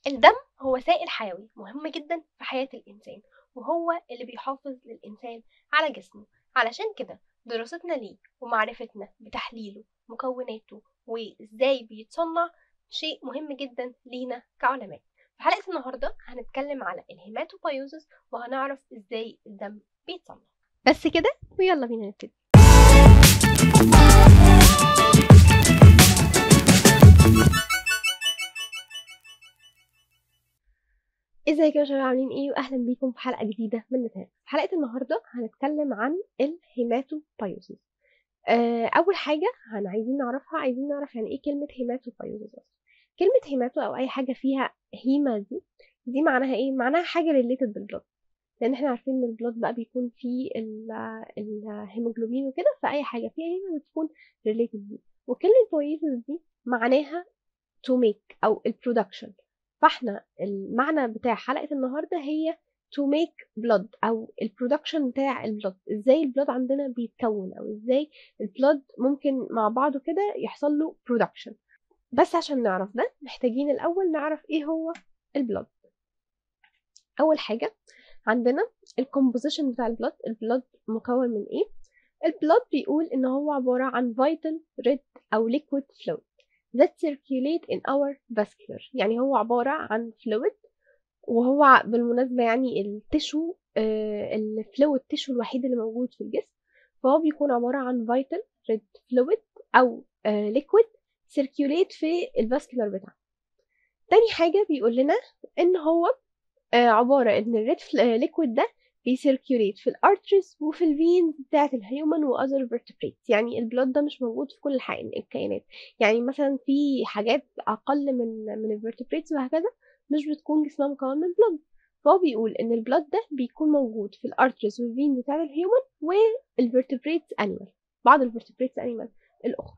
الدم هو سائل حيوي مهم جدا في حياة الإنسان وهو اللي بيحافظ للإنسان على جسمه علشان كده دراستنا ليه ومعرفتنا بتحليله مكوناته وإزاي بيتصنع شيء مهم جدا لينا كعلماء في حلقة النهاردة هنتكلم على الهيماتوبايوزس وهنعرف إزاي الدم بيتصنع بس كده ويلا بينا نبتدي ازيكم يا شباب عاملين ايه واهلا بيكم في حلقه جديده من نتاج في حلقه النهارده هنتكلم عن الهيماتوبايوزس آه اول حاجه هن عايزين نعرفها عايزين نعرف يعني ايه كلمه هيماتوبايوزس اصلا كلمه هيماتو او اي حاجه فيها هيما دي دي معناها ايه معناها حاجه ريليتد بالبلد لان احنا عارفين ان البلد بقى بيكون فيه الهيموجلوبين وكده فاي حاجه فيها هيما بتكون ريليتد بيه وكلمه بايوزس دي معناها to make او البرودكشن فاحنا المعنى بتاع حلقة النهاردة هي to make blood أو البرودكشن بتاع البلد ازاي البلد عندنا بيتكون أو ازاي البلد ممكن مع بعضه كده يحصل له برودكشن بس عشان نعرف ده محتاجين الأول نعرف ايه هو البلد أول حاجة عندنا الكومبوزيشن بتاع البلد البلد مكون من ايه البلد بيقول ان هو عبارة عن vital red أو liquid fluid that circulate in our vascular يعني هو عبارة عن fluid وهو بالمناسبة يعني التشو آه الفلويد تشو الوحيد اللي موجود في الجسم فهو بيكون عبارة عن vital red fluid أو آه liquid circulate في الفاسكولار بتاعنا تاني حاجة بيقول لنا إن هو آه عبارة إن الريد liquid ده بيسيركيوليت في الارتريز وفي الفينز بتاعت الهيومن واذر فيرتبريتس يعني البلود ده مش موجود في كل الكائنات يعني مثلا في حاجات اقل من من الفيرتبريتس وهكذا مش بتكون جسمها مكون من بلود فهو بيقول ان البلود ده بيكون موجود في الارتريز والفينز بتاعت الهيومن والفيرتبريتس انيمال بعض الفيرتبريتس انيمال الاخرى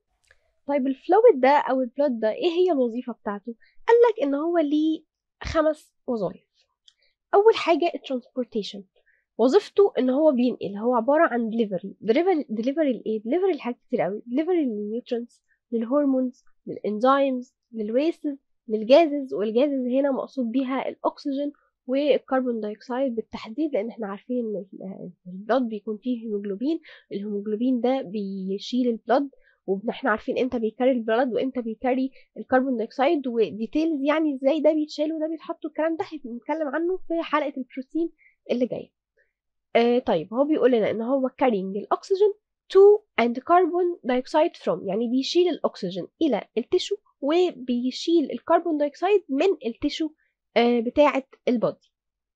طيب الفلويد ده او البلود ده ايه هي الوظيفه بتاعته قال لك ان هو ليه خمس وظائف اول حاجه الترانسبورتيشن وظيفته ان هو بينقل هو عباره عن دليفري دليفري لايه دليفري لحاجات كتير قوي دليفري للنيوترينز للهرمونز للانزيمز للويسز للجازز والجازز هنا مقصود بيها الاكسجين والكربون دايوكسيد بالتحديد لان احنا عارفين ان البلد بيكون فيه هيموجلوبين الهيموجلوبين ده بيشيل البلد واحنا عارفين امتى بيكاري البلد وامتى بيكاري الكربون دايوكسيد وديتيلز يعني ازاي ده بيتشال وده بيتحط الكلام ده هنتكلم عنه في حلقه البروتين اللي جايه آه طيب هو بيقول لنا ان هو كارينج الاكسجين to and carbon dioxide from يعني بيشيل الاكسجين الى التشو وبيشيل الكربون دايوكسيد من التشو آه بتاعه البودي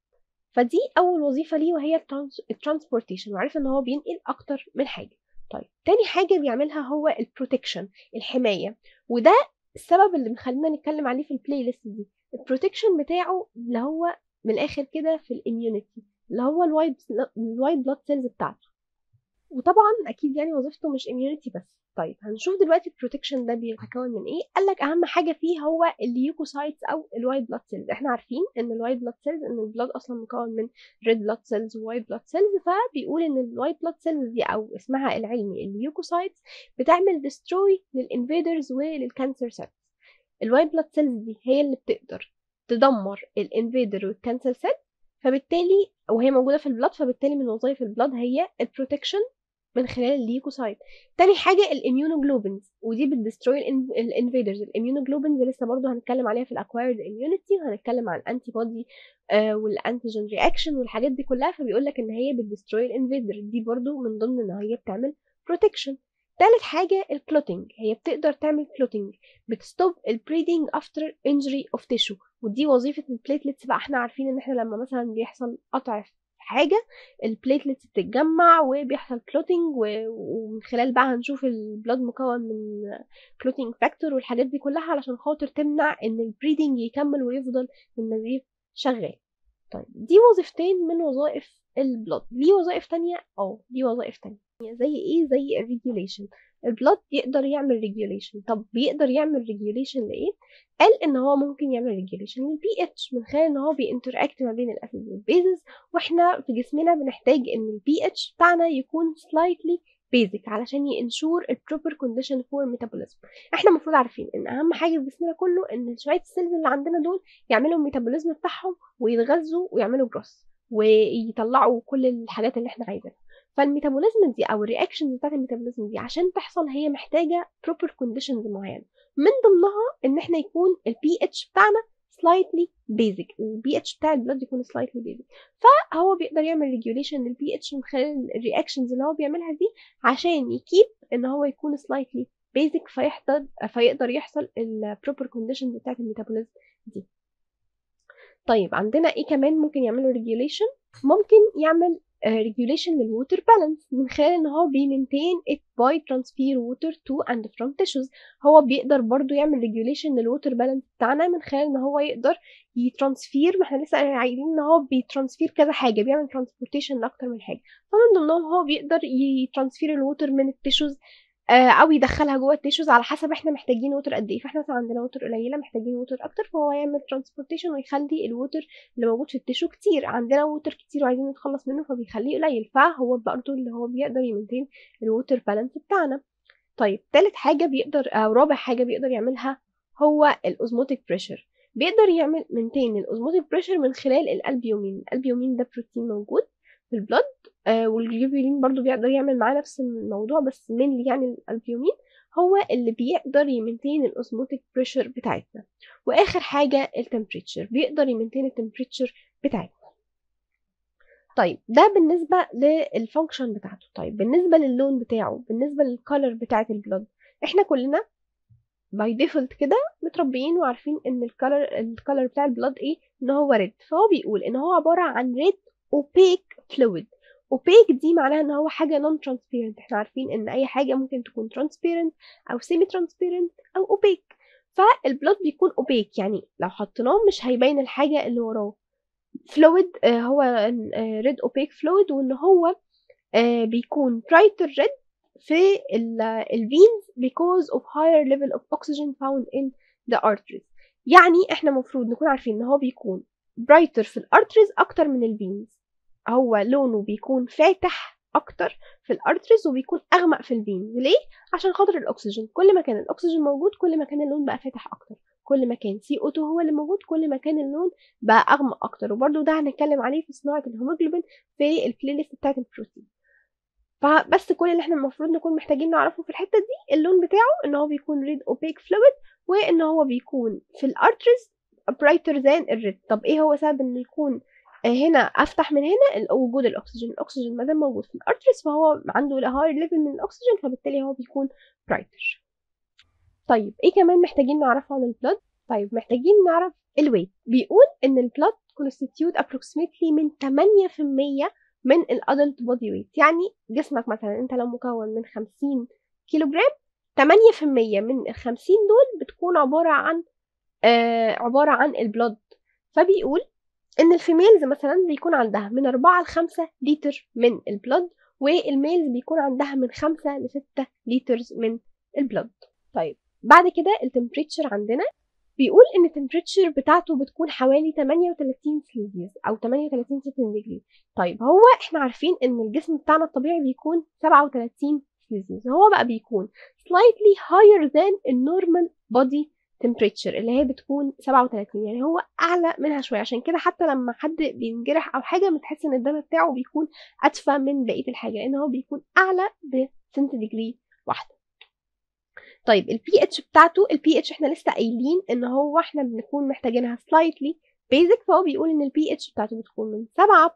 فدي اول وظيفه ليه وهي الترانسبورتيشن وعرفنا ان هو بينقل اكتر من حاجه طيب تاني حاجة بيعملها هو البروتكشن الحماية وده السبب اللي مخلينا نتكلم عليه في البلاي ليست دي البروتكشن بتاعه اللي هو من الآخر كده في الاميونيتي اللي هو الوايت الوايت بلاد سيلز بتاعته وطبعا اكيد يعني وظيفته مش اميونيتي بس طيب هنشوف دلوقتي البروتكشن ده بيتكون من ايه قال لك اهم حاجه فيه هو الليوكوسايتس او الوايت بلاد سيلز احنا عارفين ان الوايت بلاد سيلز ان البلاد اصلا مكون من ريد بلاد سيلز ووايت بلاد سيلز فبيقول ان الوايت بلاد سيلز دي او اسمها العلمي الليوكوسايتس بتعمل ديستروي للانفيدرز وللكانسر سيلز الوايت بلاد سيلز دي هي اللي بتقدر تدمر الانفيدر والكانسر سيل فبالتالي وهي موجوده في البلاد فبالتالي من وظائف البلاد هي البروتكشن من خلال الليوكوسايت تاني حاجة الاميونوجلوبينز ودي بتدستروي الانفيدرز الاميونوجلوبينز لسه برضو هنتكلم عليها في الاكوايرد اميونيتي وهنتكلم عن الانتي بودي آه والانتيجين رياكشن والحاجات دي كلها فبيقول لك ان هي بتدستروي الانفيدر دي برضو من ضمن ان هي بتعمل بروتكشن تالت حاجة الكلوتينج هي بتقدر تعمل كلوتينج بتستوب البريدنج افتر انجري اوف تيشو ودي وظيفة البليتلتس بقى احنا عارفين ان احنا لما مثلا بيحصل قطع حاجة البليتلتس بتتجمع وبيحصل كلوتينج ومن خلال بقى هنشوف البلاد مكون من كلوتينج فاكتور والحاجات دي كلها علشان خاطر تمنع ان البريدنج يكمل ويفضل النزيف شغال طيب دي وظيفتين من وظائف البلاد ليه وظائف تانية اه ليه وظائف تانية زي ايه زي الريجوليشن البلاد يقدر يعمل ريجوليشن طب بيقدر يعمل ريجوليشن لايه قال ان هو ممكن يعمل ريجوليشن للبي اتش من خلال ان هو بينتراكت ما بين الاسيد والبيزز واحنا في جسمنا بنحتاج ان البي اتش بتاعنا يكون slightly بيزك علشان ينشور البروبر كونديشن فور ميتابوليزم احنا المفروض عارفين ان اهم حاجه في جسمنا كله ان شويه السيلز اللي عندنا دول يعملوا الميتابوليزم بتاعهم ويتغذوا ويعملوا جروس ويطلعوا كل الحاجات اللي احنا عايزينها فالميتابوليزم دي او الرياكشنز بتاعت الميتابوليزم دي عشان تحصل هي محتاجه بروبر كونديشنز معينه من ضمنها ان احنا يكون البي اتش بتاعنا slightly basic البي اتش بتاع البلد يكون slightly basic فهو بيقدر يعمل ريجوليشن للبي اتش من خلال الرياكشنز اللي هو بيعملها دي عشان يكيب ان هو يكون slightly basic فيحضر فيقدر يحصل البروبر كونديشنز بتاعت الميتابوليزم دي طيب عندنا ايه كمان ممكن يعملوا ريجوليشن ممكن يعمل ريجوليشن للووتر بالانس من خلال ان هو بيمنتين it by transfer water to and from tissues هو بيقدر برضو يعمل ريجوليشن للووتر بالانس بتاعنا من خلال ان هو يقدر يترانسفير ما احنا لسه عايزين ان هو بيترانسفير كذا حاجه بيعمل ترانسبورتيشن لاكتر من حاجه فمن ضمنهم هو بيقدر يترانسفير الووتر من التيشوز او يدخلها جوه التيشوز على حسب احنا محتاجين ووتر قد ايه فاحنا مثلا عندنا ووتر قليله محتاجين ووتر اكتر فهو يعمل ترانسبورتيشن ويخلي الووتر اللي موجود في التيشو كتير عندنا ووتر كتير وعايزين نتخلص منه فبيخليه قليل فهو برضه اللي هو بيقدر يمنتين الووتر بالانس بتاعنا طيب تالت حاجه بيقدر او رابع حاجه بيقدر يعملها هو الاوزموتيك بريشر بيقدر يعمل منتين الاوزموتيك بريشر من خلال الالبيومين الالبيومين ده بروتين موجود في البلد آه والجلوبولين برضو بيقدر يعمل معاه نفس الموضوع بس من يعني الالبيومين هو اللي بيقدر يمنتين الاوزموتيك بريشر بتاعتنا واخر حاجه التمبريتشر بيقدر يمنتين التمبريتشر بتاعتنا طيب ده بالنسبه للفانكشن بتاعته طيب بالنسبه للون بتاعه بالنسبه للكالر بتاعه البلد احنا كلنا باي ديفولت كده متربيين وعارفين ان الكالر الكالر بتاع البلد ايه ان هو ريد فهو بيقول ان هو عباره عن ريد اوبيك فلويد اوبيك دي معناها ان هو حاجه نون ترانسبيرنت احنا عارفين ان اي حاجه ممكن تكون ترانسبيرنت او سيمي ترانسبيرنت او اوبيك فالبلود بيكون اوبيك يعني لو حطيناه مش هيبين الحاجه اللي وراه فلويد آه هو ريد اوبيك فلويد وان هو آه بيكون برايتر ريد في الفينز because of higher level of oxygen found in the arteries يعني احنا المفروض نكون عارفين ان هو بيكون برايتر في الارتريز اكتر من الفينز هو لونه بيكون فاتح اكتر في الارتريز وبيكون اغمق في الفينز ليه عشان خاطر الاكسجين كل ما كان الاكسجين موجود كل ما كان اللون بقى فاتح اكتر كل ما كان سي او 2 هو اللي موجود كل ما كان اللون بقى اغمق اكتر وبرده ده هنتكلم عليه في صناعه الهيموجلوبين في البلاي ليست بتاعه البروتين فبس كل اللي احنا المفروض نكون محتاجين نعرفه في الحته دي اللون بتاعه ان هو بيكون ريد اوبيك فلويد وان هو بيكون في الارتريز برايتر ذان الريد طب ايه هو سبب انه يكون هنا افتح من هنا وجود الاكسجين الاكسجين ما دام موجود في الارتريز فهو عنده هاي ليفل من الاكسجين فبالتالي هو بيكون برايتر طيب ايه كمان محتاجين نعرفه عن البلد طيب محتاجين نعرف الويت بيقول ان البلد constitute approximately من 8% من الادلت بودي ويت يعني جسمك مثلا انت لو مكون من 50 كيلو جرام 8% من ال 50 دول بتكون عبارة عن آه عبارة عن البلد فبيقول ان الفيميلز مثلا بيكون عندها من 4 ل 5 لتر من البلد والميلز بيكون عندها من 5 ل 6 لترز من البلد طيب بعد كده التمبريتشر عندنا بيقول ان التمبريتشر بتاعته بتكون حوالي 38 سلسيوس او 38 سنتيجراد طيب هو احنا عارفين ان الجسم بتاعنا الطبيعي بيكون 37 سلسيوس هو بقى بيكون slightly higher than النورمال body temperature اللي هي بتكون 37 يعني هو اعلى منها شويه عشان كده حتى لما حد بينجرح او حاجه بتحس ان الدم بتاعه بيكون ادفى من بقيه الحاجه لان هو بيكون اعلى بسنتيجري واحده طيب البي اتش بتاعته البي اتش احنا لسه قايلين ان هو احنا بنكون محتاجينها slightly basic فهو بيقول ان البي اتش بتاعته بتكون من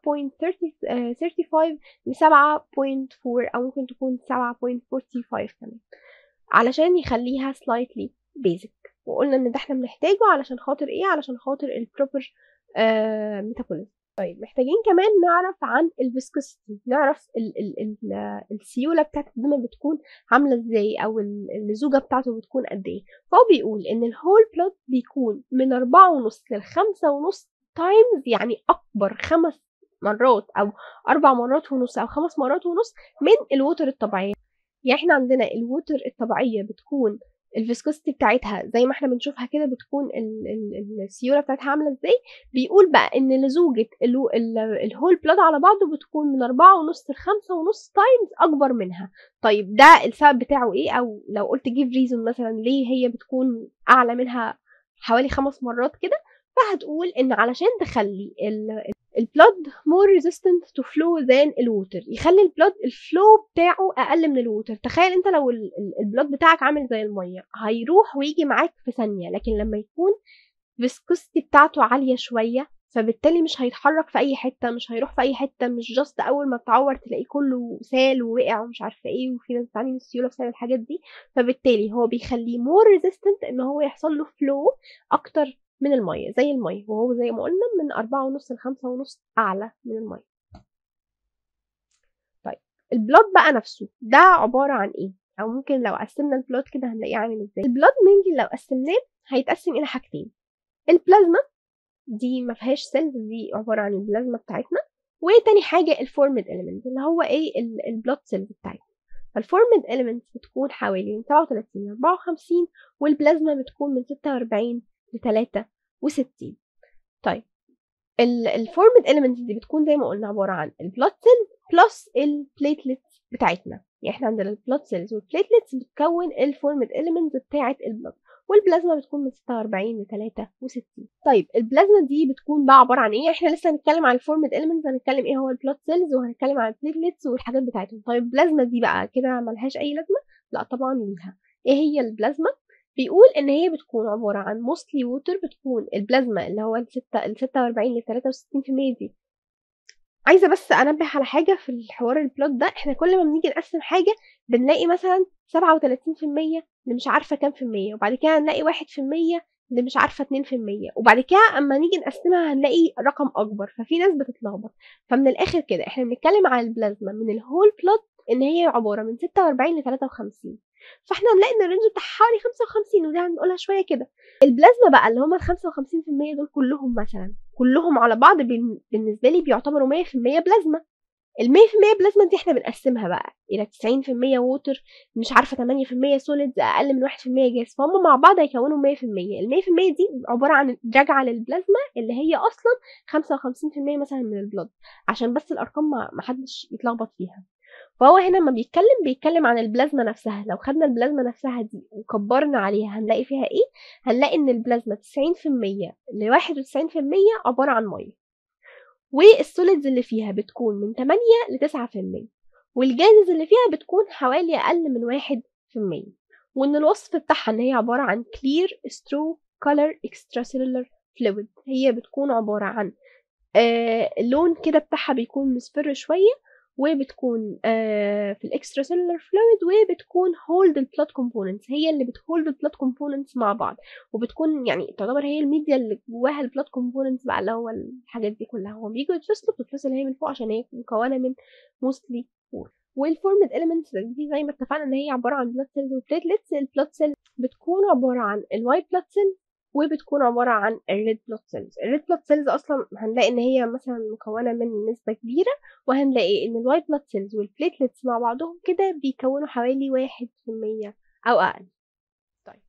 7.35 ل 7.4 او ممكن تكون 7.45 كمان علشان يخليها slightly basic وقلنا ان ده احنا بنحتاجه علشان خاطر ايه علشان خاطر البروبر ميتابوليزم طيب محتاجين كمان نعرف عن الفيسكوسيتي نعرف ال ال ال السيوله بتاعت الدم بتكون عامله ازاي او اللزوجه بتاعته بتكون قد ايه فهو بيقول ان الهول بلود بيكون من أربعة ونص لخمسة ونص تايمز يعني اكبر خمس مرات او اربع مرات ونص او خمس مرات ونص من الووتر الطبيعيه يعني احنا عندنا الووتر الطبيعيه بتكون الفيسكوستي بتاعتها زي ما احنا بنشوفها كده بتكون ال ال السيوله بتاعتها عامله ازاي بيقول بقى ان لزوجه الهول بلاد على بعضه بتكون من أربعة ونص لخمسة ونص تايمز اكبر منها طيب ده السبب بتاعه ايه او لو قلت جيف ريزون مثلا ليه هي بتكون اعلى منها حوالي خمس مرات كده فهتقول ان علشان تخلي البلود مور ريزيستنت تو فلو ذان الووتر يخلي البلود الفلو بتاعه اقل من الووتر تخيل انت لو البلود بتاعك عامل زي الميه هيروح ويجي معاك في ثانيه لكن لما يكون فيسكوستي بتاعته عاليه شويه فبالتالي مش هيتحرك في اي حته مش هيروح في اي حته مش جاست اول ما تعور تلاقيه كله سال ووقع ومش عارفه ايه وفي ناس بتعاني من السيوله بسبب الحاجات دي فبالتالي هو بيخليه مور ريزيستنت ان هو يحصل له فلو اكتر من المية زي المية وهو زي ما قلنا من أربعة ونص لخمسة ونص أعلى من المية طيب البلاد بقى نفسه ده عبارة عن إيه؟ أو ممكن لو قسمنا البلاد كده هنلاقيه عامل إزاي البلاد مينلي لو قسمناه هيتقسم إلى حاجتين البلازما دي ما فيهاش سيلز دي عبارة عن البلازما بتاعتنا وتاني حاجة الفورمد إليمنت اللي هو إيه البلاد سيلز بتاعتنا فالفورمد إليمنت بتكون حوالي من 37 ل 54 والبلازما بتكون من 46 لتلاتة وستين طيب الفورمد elements دي بتكون زي ما قلنا عبارة عن البلاد سيل بلس البليتلتس بتاعتنا يعني احنا عندنا البلاد سيلز والبليتلتس بتكون الفورمد elements بتاعة البلاد والبلازما بتكون من 46 ل 63 طيب البلازما دي بتكون بقى عباره عن ايه احنا لسه هنتكلم عن الفورمد اليمنتس هنتكلم ايه هو البلاد سيلز وهنتكلم عن البليتلتس والحاجات بتاعتهم طيب البلازما دي بقى كده ملهاش اي لازمه لا طبعا ليها ايه هي البلازما بيقول ان هي بتكون عباره عن موستلي ووتر بتكون البلازما اللي هو ال 46 ل 63% دي عايزه بس انبه على حاجه في الحوار البلوت ده احنا كل ما بنيجي نقسم حاجه بنلاقي مثلا 37% اللي مش عارفه كام في المية وبعد كده نلاقي 1% اللي مش عارفه 2% وبعد كده اما نيجي نقسمها هنلاقي رقم اكبر ففي ناس بتتلخبط فمن الاخر كده احنا بنتكلم عن البلازما من الهول بلوت ان هي عباره من 46 ل 53 فاحنا هنلاقي ان الرينج بتاعها حوالي 55 ودي هنقولها شويه كده البلازما بقى اللي هم ال 55% دول كلهم مثلا كلهم على بعض بالنسبه لي بيعتبروا 100% بلازما ال 100% بلازما دي احنا بنقسمها بقى الى 90% ووتر مش عارفه 8% سوليدز اقل من 1% جاز فهم مع بعض هيكونوا 100% ال 100% دي عباره عن راجعه للبلازما اللي هي اصلا 55% مثلا من البلد عشان بس الارقام ما حدش يتلخبط فيها فهو هنا لما بيتكلم بيتكلم عن البلازما نفسها لو خدنا البلازما نفسها دي وكبرنا عليها هنلاقي فيها ايه هنلاقي ان البلازما 90% ل 91% عباره عن ميه والسوليدز اللي فيها بتكون من 8 ل 9% والجازز اللي فيها بتكون حوالي اقل من 1% وان الوصف بتاعها ان هي عباره عن clear straw color extracellular fluid هي بتكون عباره عن آه اللون كده بتاعها بيكون مصفر شويه وبتكون آه في الاكسترا سيلولر فلويد وبتكون هولد البلاد كومبوننتس هي اللي بتهولد البلاد كومبوننتس مع بعض وبتكون يعني تعتبر هي الميديا اللي جواها البلاد كومبوننتس بقى اللي هو الحاجات دي كلها هو بيجوا يتفصلوا بتتفصل هي من فوق عشان هي مكونه من موستلي وور والفورمد اليمنتس دي زي ما اتفقنا ان هي عباره عن بلاد سيلز وبليتلتس البلاد سيلز بتكون عباره عن الوايت بلاد سيلز وبتكون عبارة عن الريد بلود سيلز الريد بلود سيلز أصلا هنلاقي إن هي مثلا مكونة من نسبة كبيرة وهنلاقي إن الوايت بلود سيلز والبليتلتس مع بعضهم كده بيكونوا حوالي واحد في المية أو أقل طيب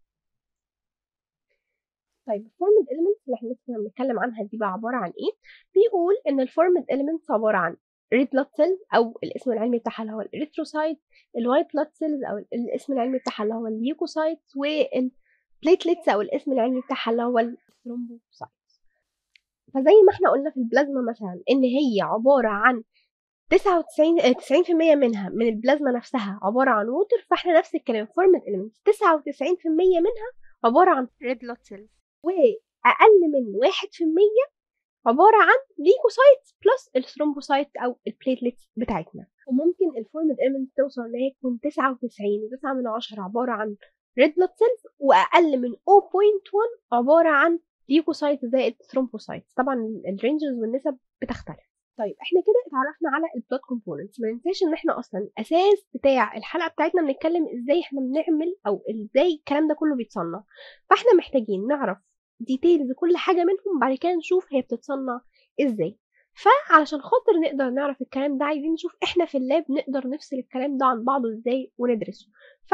طيب الفورمد إليمنتس اللي احنا لسه بنتكلم عنها دي بقى عبارة عن إيه؟ بيقول إن الفورمد إليمنتس عبارة عن ريد بلود سيلز أو الاسم العلمي بتاعها اللي هو الإريثروسايت الوايت بلود سيلز أو الاسم العلمي بتاعها اللي هو الليوكوسايت وال بليتلتس او الاسم العلمي بتاعها اللي هو الثرومبوسايت فزي ما احنا قلنا في البلازما مثلا ان هي عباره عن 99 90% منها من البلازما نفسها عباره عن ووتر فاحنا نفس الكلام فورمد اليمنتس 99% منها عباره عن ريد بلود سيلز واقل من 1% عباره عن ليكوسايت بلس الثرومبوسايت او البليتلتس بتاعتنا وممكن الفورمد اليمنتس توصل ان هي تكون 99 و9 من 10 عباره عن ريد بلود سيلز واقل من 0.1 عباره عن ليوكوسايت زائد ثرومبوسايت طبعا الرينجز والنسب بتختلف طيب احنا كده اتعرفنا على البلود كومبوننتس ما ننساش ان احنا اصلا الاساس بتاع الحلقه بتاعتنا بنتكلم ازاي احنا بنعمل او ازاي الكلام ده كله بيتصنع فاحنا محتاجين نعرف ديتيلز كل حاجه منهم بعد كده نشوف هي بتتصنع ازاي فعلشان خاطر نقدر نعرف الكلام ده عايزين نشوف احنا في اللاب نقدر نفصل الكلام ده عن بعضه ازاي وندرسه ف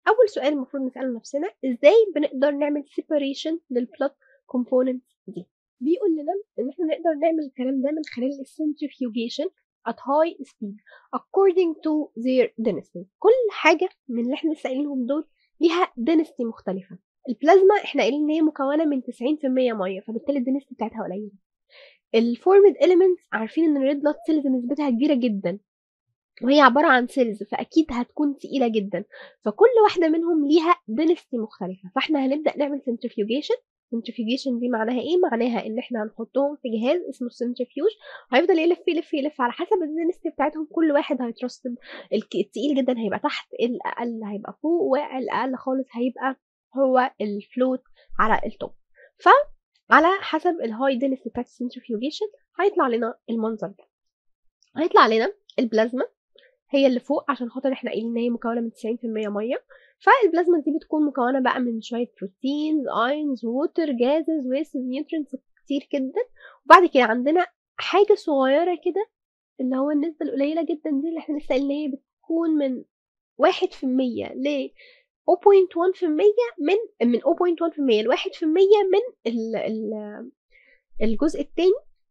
اول سؤال المفروض نساله نفسنا ازاي بنقدر نعمل separation للبلوت components دي بيقول لنا ان احنا نقدر نعمل الكلام ده من خلال السنترفيوجيشن at high speed according to their density كل حاجة من اللي احنا لسه قايلينهم دول ليها density مختلفة البلازما احنا قايلين ان هي مكونة من 90% مية فبالتالي الدنسيتي بتاعتها قليلة الفورمد elements عارفين ان الريد بلاد سيلز نسبتها كبيرة جدا وهي عبارة عن سيلز فأكيد هتكون تقيلة جدا فكل واحدة منهم ليها density مختلفة فاحنا هنبدأ نعمل centrifugation centrifugation دي معناها ايه معناها ان احنا هنحطهم في جهاز اسمه centrifuge هيفضل يلف يلف يلف على حسب الدنسيتي بتاعتهم كل واحد هيترسب التقيل جدا هيبقى تحت الاقل هيبقى فوق والاقل خالص هيبقى هو الفلوت على التوب فعلى حسب الهاي دنسيتي بتاعت السنترفيوجيشن هيطلع لنا المنظر ده هيطلع لنا البلازما هي اللي فوق عشان خاطر احنا قايلين ان هي مكونه من 90% ميه فالبلازما دي بتكون مكونه بقى من شويه بروتينز اينز ووتر جازز ويست نيوترينز كتير جدا وبعد كده عندنا حاجه صغيره كده اللي هو النسبه القليله جدا دي اللي احنا لسه قايلين هي بتكون من واحد في المية ل 0.1% من من 0.1% ل 1% من ال ال الجزء الثاني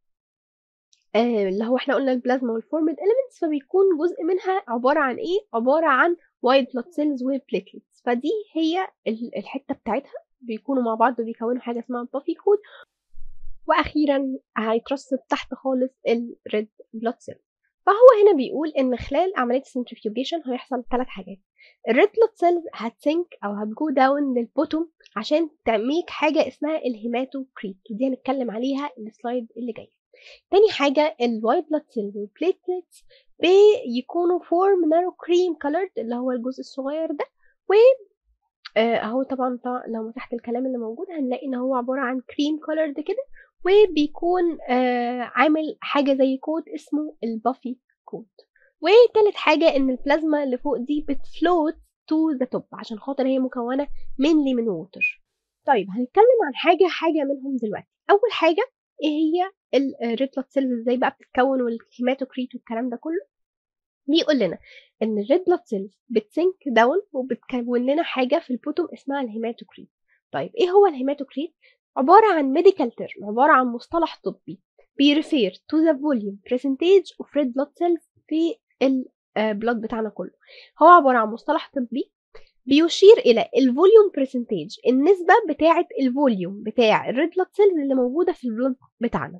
آه اللي هو احنا قلنا البلازما والفورمد elements فبيكون جزء منها عبارة عن ايه؟ عبارة عن وايت بلاد سيلز وبليتلتس فدي هي الحتة بتاعتها بيكونوا مع بعض وبيكونوا حاجة اسمها بافي كود واخيرا هيترسب تحت خالص الريد بلاد سيل فهو هنا بيقول ان خلال عملية السنترفيوجيشن هيحصل ثلاث حاجات الريد بلاد سيلز هتسنك او هتجو داون للبوتوم عشان تعميك حاجة اسمها الهيماتوكريت ودي هنتكلم عليها السلايد اللي جاي تاني حاجة الوايت بلاد سيلز والبليتلتس بيكونوا فورم نارو كريم كولرد اللي هو الجزء الصغير ده و اهو طبعا لو مسحت الكلام اللي موجود هنلاقي ان هو عبارة عن كريم كولرد كده وبيكون آه عامل حاجة زي كود اسمه البافي كود وتالت حاجة ان البلازما اللي فوق دي بتفلوت تو ذا توب عشان خاطر هي مكونة mainly من ووتر طيب هنتكلم عن حاجة حاجة منهم دلوقتي أول حاجة ايه هي الريد بلاد سيلز ازاي بقى بتتكون والهيماتوكريت والكلام ده كله بيقول لنا ان الريد بلاد سيلز بتسنك داون وبتكون لنا حاجه في البوتوم اسمها الهيماتوكريت طيب ايه هو الهيماتوكريت عباره عن ميديكال تيرم عباره عن مصطلح طبي بيرفير تو ذا فوليوم برسنتيج اوف ريد بلاد سيلز في البلاد بتاعنا كله هو عباره عن مصطلح طبي بيشير الى الفوليوم برسنتيج النسبه بتاعه الفوليوم بتاع الريد بلاد سيلز اللي موجوده في البلاد بتاعنا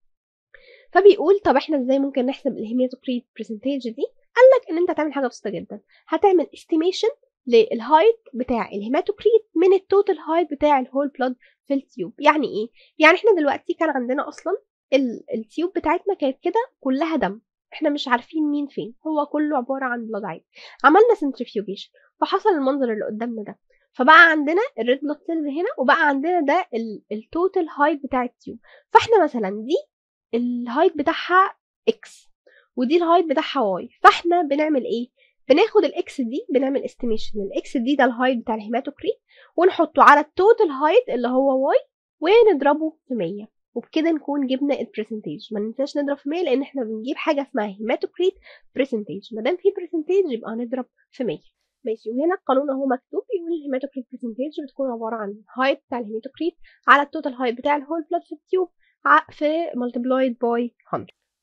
فبيقول طب احنا ازاي ممكن نحسب الهيماتوكريت برسنتيج دي قال لك ان انت هتعمل حاجه بسيطه جدا هتعمل استيميشن للهايت بتاع الهيماتوكريت من التوتال هايت بتاع الهول بلاد في التيوب يعني ايه يعني احنا دلوقتي كان عندنا اصلا التيوب بتاعتنا كانت كده كلها دم احنا مش عارفين مين فين هو كله عباره عن بلاد عادي عملنا سنترفيوجيشن فحصل المنظر اللي قدامنا ده فبقى عندنا الريد بلاد سيلز هنا وبقى عندنا ده التوتال هايت بتاع التيوب فاحنا مثلا دي الهايت بتاعها اكس ودي الهايت بتاعها واي فاحنا بنعمل ايه بناخد الاكس دي بنعمل استيميشن الاكس دي ده الهايت بتاع الهيماتوكريت ونحطه على التوتال هايت اللي هو واي ونضربه في 100 وبكده نكون جبنا البرسنتيج ما ننساش نضرب في 100 لان احنا بنجيب حاجه اسمها هيماتوكريت برسنتيج ما دام في برسنتيج يبقى هنضرب في 100 ماشي وهنا القانون اهو مكتوب بيقول الهيماتوكريت برسنتيج بتكون عباره عن هايت بتاع الهيماتوكريت على التوتال هايت بتاع الهول بلاد في التيوب في multiplied by 100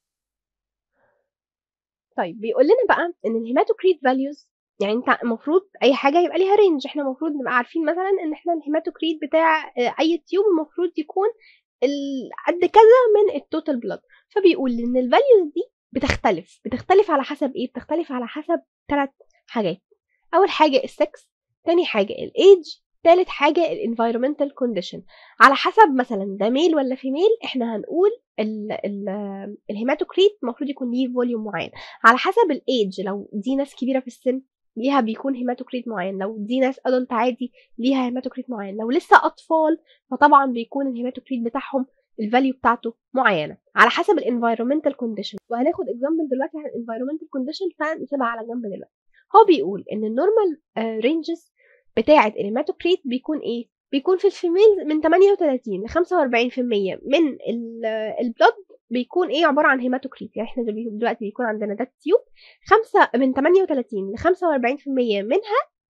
طيب بيقول لنا بقى ان الهيماتوكريت فاليوز يعني انت المفروض اي حاجه يبقى ليها رينج احنا المفروض نبقى عارفين مثلا ان احنا الهيماتوكريت بتاع اي تيوب المفروض يكون قد كذا من التوتال بلاد فبيقول ان الفاليوز دي بتختلف بتختلف على حسب ايه بتختلف على حسب ثلاث حاجات اول حاجه السكس تاني حاجه الايدج تالت حاجة الانفيرومنتال كونديشن على حسب مثلا ده ميل ولا فيميل احنا هنقول ال ال الهيماتوكريت المفروض يكون ليه فوليوم معين على حسب الايدج لو دي ناس كبيرة في السن ليها بيكون هيماتوكريت معين لو دي ناس ادلت عادي ليها هيماتوكريت معين لو لسه اطفال فطبعا بيكون الهيماتوكريت بتاعهم الفاليو بتاعته معينه على حسب الانفيرومنتال كونديشن وهناخد اكزامبل دلوقتي عن الانفيرومنتال كونديشن فنسيبها على جنب دلوقتي هو بيقول ان النورمال رينجز بتاعه الهيماتوكريت بيكون ايه بيكون في الفيميل من 38 ل 45% من البلد بيكون ايه عباره عن هيماتوكريت يعني احنا دلوقتي بيكون عندنا ده تيوب خمسة من 38 ل 45% منها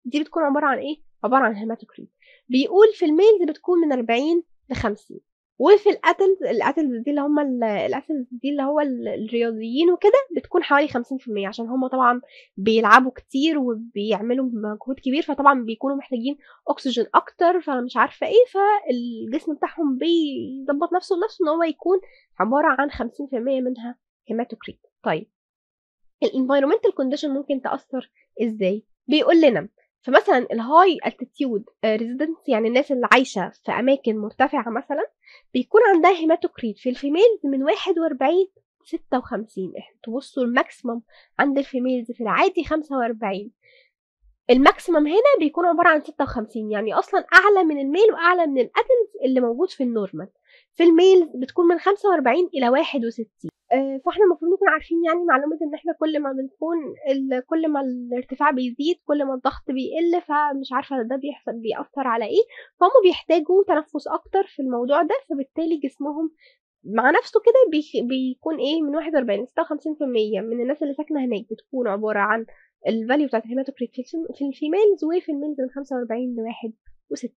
دي بتكون عباره عن ايه عباره عن هيماتوكريت بيقول في الميلز بتكون من 40 ل 50 وفي الاتلز الاتلز دي اللي هم الاتلز دي اللي هو الرياضيين وكده بتكون حوالي 50% عشان هم طبعا بيلعبوا كتير وبيعملوا مجهود كبير فطبعا بيكونوا محتاجين اكسجين اكتر فانا مش عارفه ايه فالجسم بتاعهم بيظبط نفسه لنفسه ان هو يكون عباره عن 50% منها هيماتوكريت طيب الانفايرمنتال كونديشن ممكن تاثر ازاي بيقول لنا فمثلا الهاي التيتيود ريزيدنس يعني الناس اللي عايشه في اماكن مرتفعه مثلا بيكون عندها هيماتوكريت في الفيميلز من 41 56 احنا تبصوا الماكسيمم عند الفيميلز في العادي 45 الماكسيمم هنا بيكون عباره عن 56 يعني اصلا اعلى من الميل واعلى من الاتلز اللي موجود في النورمال في الميلز بتكون من 45 الى 61 فاحنا المفروض نكون عارفين يعني معلومه ان احنا كل ما بنكون كل ما الارتفاع بيزيد كل ما الضغط بيقل فمش عارفه ده بيحصل بيأثر على ايه فهم بيحتاجوا تنفس اكتر في الموضوع ده فبالتالي جسمهم مع نفسه كده بيكون ايه من 41 ل 56% من الناس اللي ساكنه هناك بتكون عباره عن الفاليو بتاعت الهيماتوكريت في الفيميلز وفي الميلز من 45 ل 61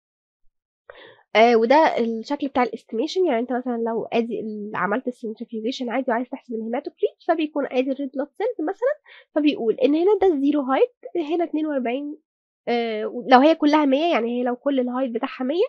آه وده الشكل بتاع الاستيميشن يعني انت مثلا لو ادي عملت السنترفيوجيشن عادي وعايز تحسب الهيماتوكريت فبيكون ادي الريد بلاد سيلز مثلا فبيقول ان هنا ده الزيرو هايت هنا 42 آه لو هي كلها 100 يعني هي لو كل الهايت بتاعها 100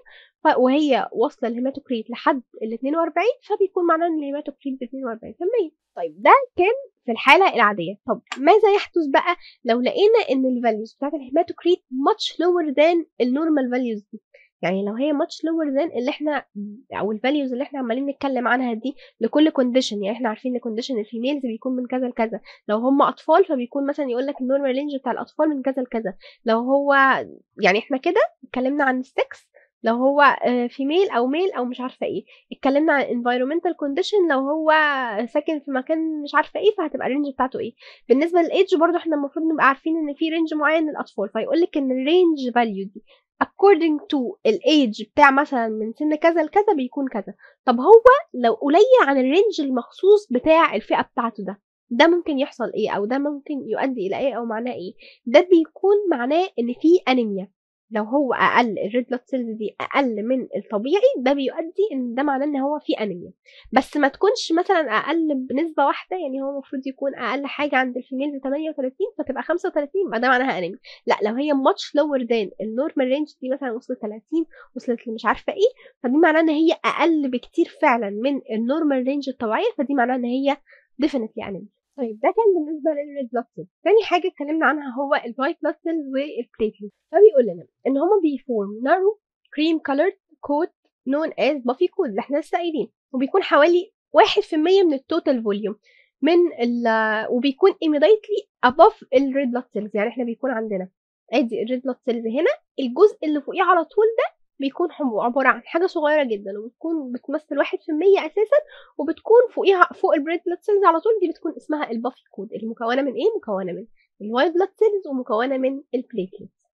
وهي واصله الهيماتوكريت لحد ال 42 فبيكون معناه ان الهيماتوكريت ب 42% طيب ده كان في الحالة العادية طب ماذا يحدث بقى لو لقينا ان الفاليوز بتاعت الهيماتوكريت much lower than النورمال فاليوز دي يعني لو هي ماتش لور ذان اللي احنا او الفاليوز اللي احنا عمالين نتكلم عنها دي لكل كونديشن يعني احنا عارفين ان كونديشن الفيميلز بيكون من كذا لكذا لو هم اطفال فبيكون مثلا يقول لك النورمال رينج بتاع الاطفال من كذا لكذا لو هو يعني احنا كده اتكلمنا عن السكس لو هو فيميل او ميل او مش عارفه ايه اتكلمنا عن environmental condition لو هو ساكن في مكان مش عارفه ايه فهتبقى الرينج بتاعته ايه بالنسبه للايدج برضو احنا المفروض نبقى عارفين ان في رينج معين للاطفال فيقول لك ان الرينج فاليو دي according to الايدج بتاع مثلا من سن كذا لكذا بيكون كذا طب هو لو قليل عن الرينج المخصوص بتاع الفئه بتاعته ده ده ممكن يحصل ايه او ده ممكن يؤدي الى ايه او معناه ايه ده بيكون معناه ان في انيميا لو هو اقل الريد بلاد سيلز دي اقل من الطبيعي ده بيؤدي ان ده معناه ان هو في انيميا بس ما تكونش مثلا اقل بنسبه واحده يعني هو المفروض يكون اقل حاجه عند الفيميل 38 فتبقى 35 يبقى ده معناها انيميا لا لو هي ماتش لور ذان النورمال رينج دي مثلا وصلت 30 وصلت لمش عارفه ايه فدي معناها ان هي اقل بكتير فعلا من النورمال رينج الطبيعيه فدي معناها ان هي ديفينتلي انيميا طيب ده كان بالنسبه للريد بلاد سيلز تاني حاجه اتكلمنا عنها هو الوايت بلاد سيلز والبليتلز فبيقول لنا ان هما بيفورم نارو كريم كولرد كوت نون از بافي كود اللي احنا لسه قايلين وبيكون حوالي 1% من التوتال فوليوم من ال وبيكون immediately above الريد بلاد سيلز يعني احنا بيكون عندنا ادي الريد بلاد سيلز هنا الجزء اللي فوقيه على طول ده بيكون عبارة عن حاجة صغيرة جدا وبتكون بتمثل واحد في المية أساسا وبتكون فوقيها فوق البريد بلاد سيلز على طول دي بتكون اسمها البافي كود اللي مكونة من إيه؟ مكونة من الوايت بلاد سيلز ومكونة من البليتلتس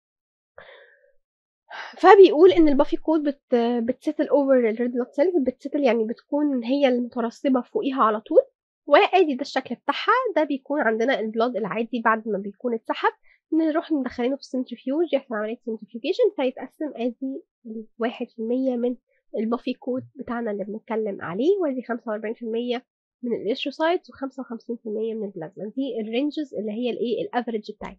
فبيقول ان البافي كود بت بتستل اوفر الريد بلاد سيلز بتستل يعني بتكون هي المترسبه فوقيها على طول وادي ده الشكل بتاعها ده بيكون عندنا البلاد العادي بعد ما بيكون اتسحب نروح ندخلينه في السنترفيوج يحصل عمليه سنترفيوجيشن فيتقسم ادي واحد في المية من البافي كود بتاعنا اللي بنتكلم عليه وادي خمسة وأربعين في المية من الإيثروسايتس وخمسة وخمسين في المية من البلازما دي الرينجز اللي هي الايه الافريج بتاعتنا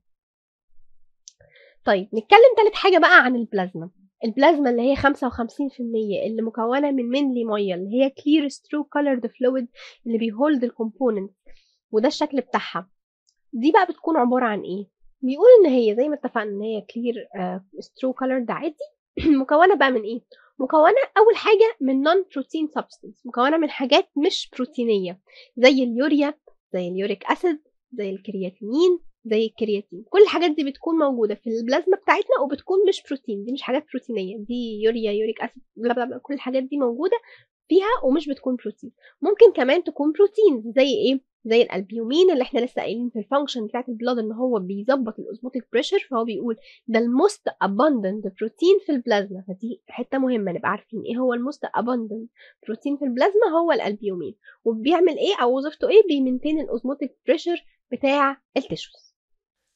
طيب نتكلم تالت حاجة بقى عن البلازما البلازما اللي هي 55% اللي مكونة من منلي مية اللي هي clear straw colored fluid اللي بيهولد الكومبوننت وده الشكل بتاعها دي بقى بتكون عبارة عن ايه بيقول ان هي زي ما اتفقنا ان هي كلير سترو colored عادي مكونة بقى من ايه مكونة أول حاجة من non protein substance مكونة من حاجات مش بروتينية زي اليوريا زي اليوريك أسيد زي الكرياتينين زي الكرياتين كل الحاجات دي بتكون موجودة في البلازما بتاعتنا وبتكون مش بروتين دي مش حاجات بروتينية دي يوريا يوريك أسيد بلا بلا بلا كل الحاجات دي موجودة فيها ومش بتكون بروتين ممكن كمان تكون بروتين زي ايه زي الالبيومين اللي احنا لسه قايلين في الفانكشن بتاعت البلاد ان هو بيظبط الاوزموتيك بريشر فهو بيقول ده الموست اباندنت بروتين في البلازما فدي حته مهمه نبقى عارفين ايه هو الموست اباندنت بروتين في البلازما هو الالبيومين وبيعمل ايه او وظيفته ايه بيمنتين الاوزموتيك بريشر بتاع التشوز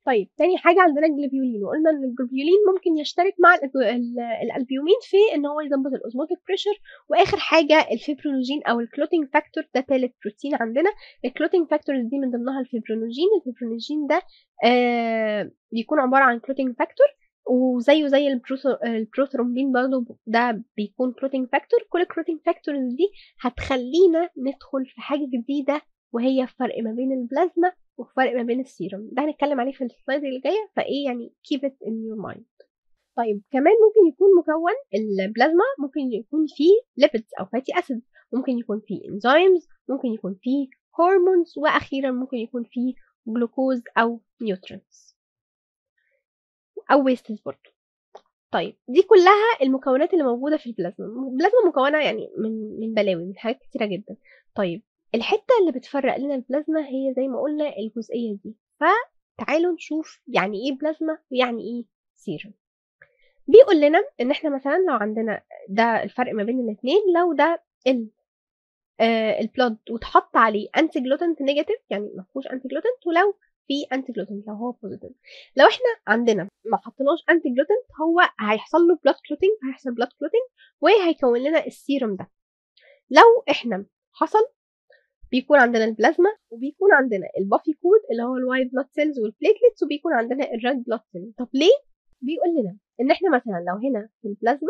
طيب تاني حاجة عندنا الجلوبيولين وقلنا ان الجلوبيولين ممكن يشترك مع الالبيومين في ان هو يظبط الاوزموتيك بريشر واخر حاجة الفيبرونوجين او الكلوتينج فاكتور ده تالت بروتين عندنا الكلوتينج فاكتورز دي من ضمنها الفيبرونوجين الفيبرونوجين ده آه بيكون عبارة عن كلوتينج فاكتور وزيه زي البروثرومبين برضه ده بيكون كلوتينج فاكتور كل الكلوتينج فاكتورز دي هتخلينا ندخل في حاجة جديدة وهي الفرق ما بين البلازما والفرق ما بين السيروم ده هنتكلم عليه في السلايد اللي جايه فايه يعني keep it in your mind طيب كمان ممكن يكون مكون البلازما ممكن يكون فيه ليبيدز او فاتي اسيد ممكن يكون فيه انزيمز ممكن يكون فيه هرمونز واخيرا ممكن يكون فيه جلوكوز او نيوترينز او ويستز برضه طيب دي كلها المكونات اللي موجوده في البلازما البلازما مكونه يعني من من بلاوي من حاجات كتيره جدا طيب الحته اللي بتفرق لنا البلازما هي زي ما قلنا الجزئيه دي فتعالوا نشوف يعني ايه بلازما ويعني ايه سيرم بيقول لنا ان احنا مثلا لو عندنا ده الفرق ما بين الاثنين لو ده ال آه البلود واتحط عليه انتي جلوتنت نيجاتيف يعني ما فيهوش انتي جلوتنت ولو في انتي جلوتنت لو هو بوزيتيف لو احنا عندنا ما حطيناش انتي جلوتنت هو هيحصل له بلاد كلوتنج هيحصل بلاد كلوتنج وهيكون لنا السيرم ده لو احنا حصل بيكون عندنا البلازما وبيكون عندنا البافي كود اللي هو الوايت بلاد سيلز والبليتلتس وبيكون عندنا الريد بلاد سيلز طب ليه بيقول لنا ان احنا مثلا لو هنا في البلازما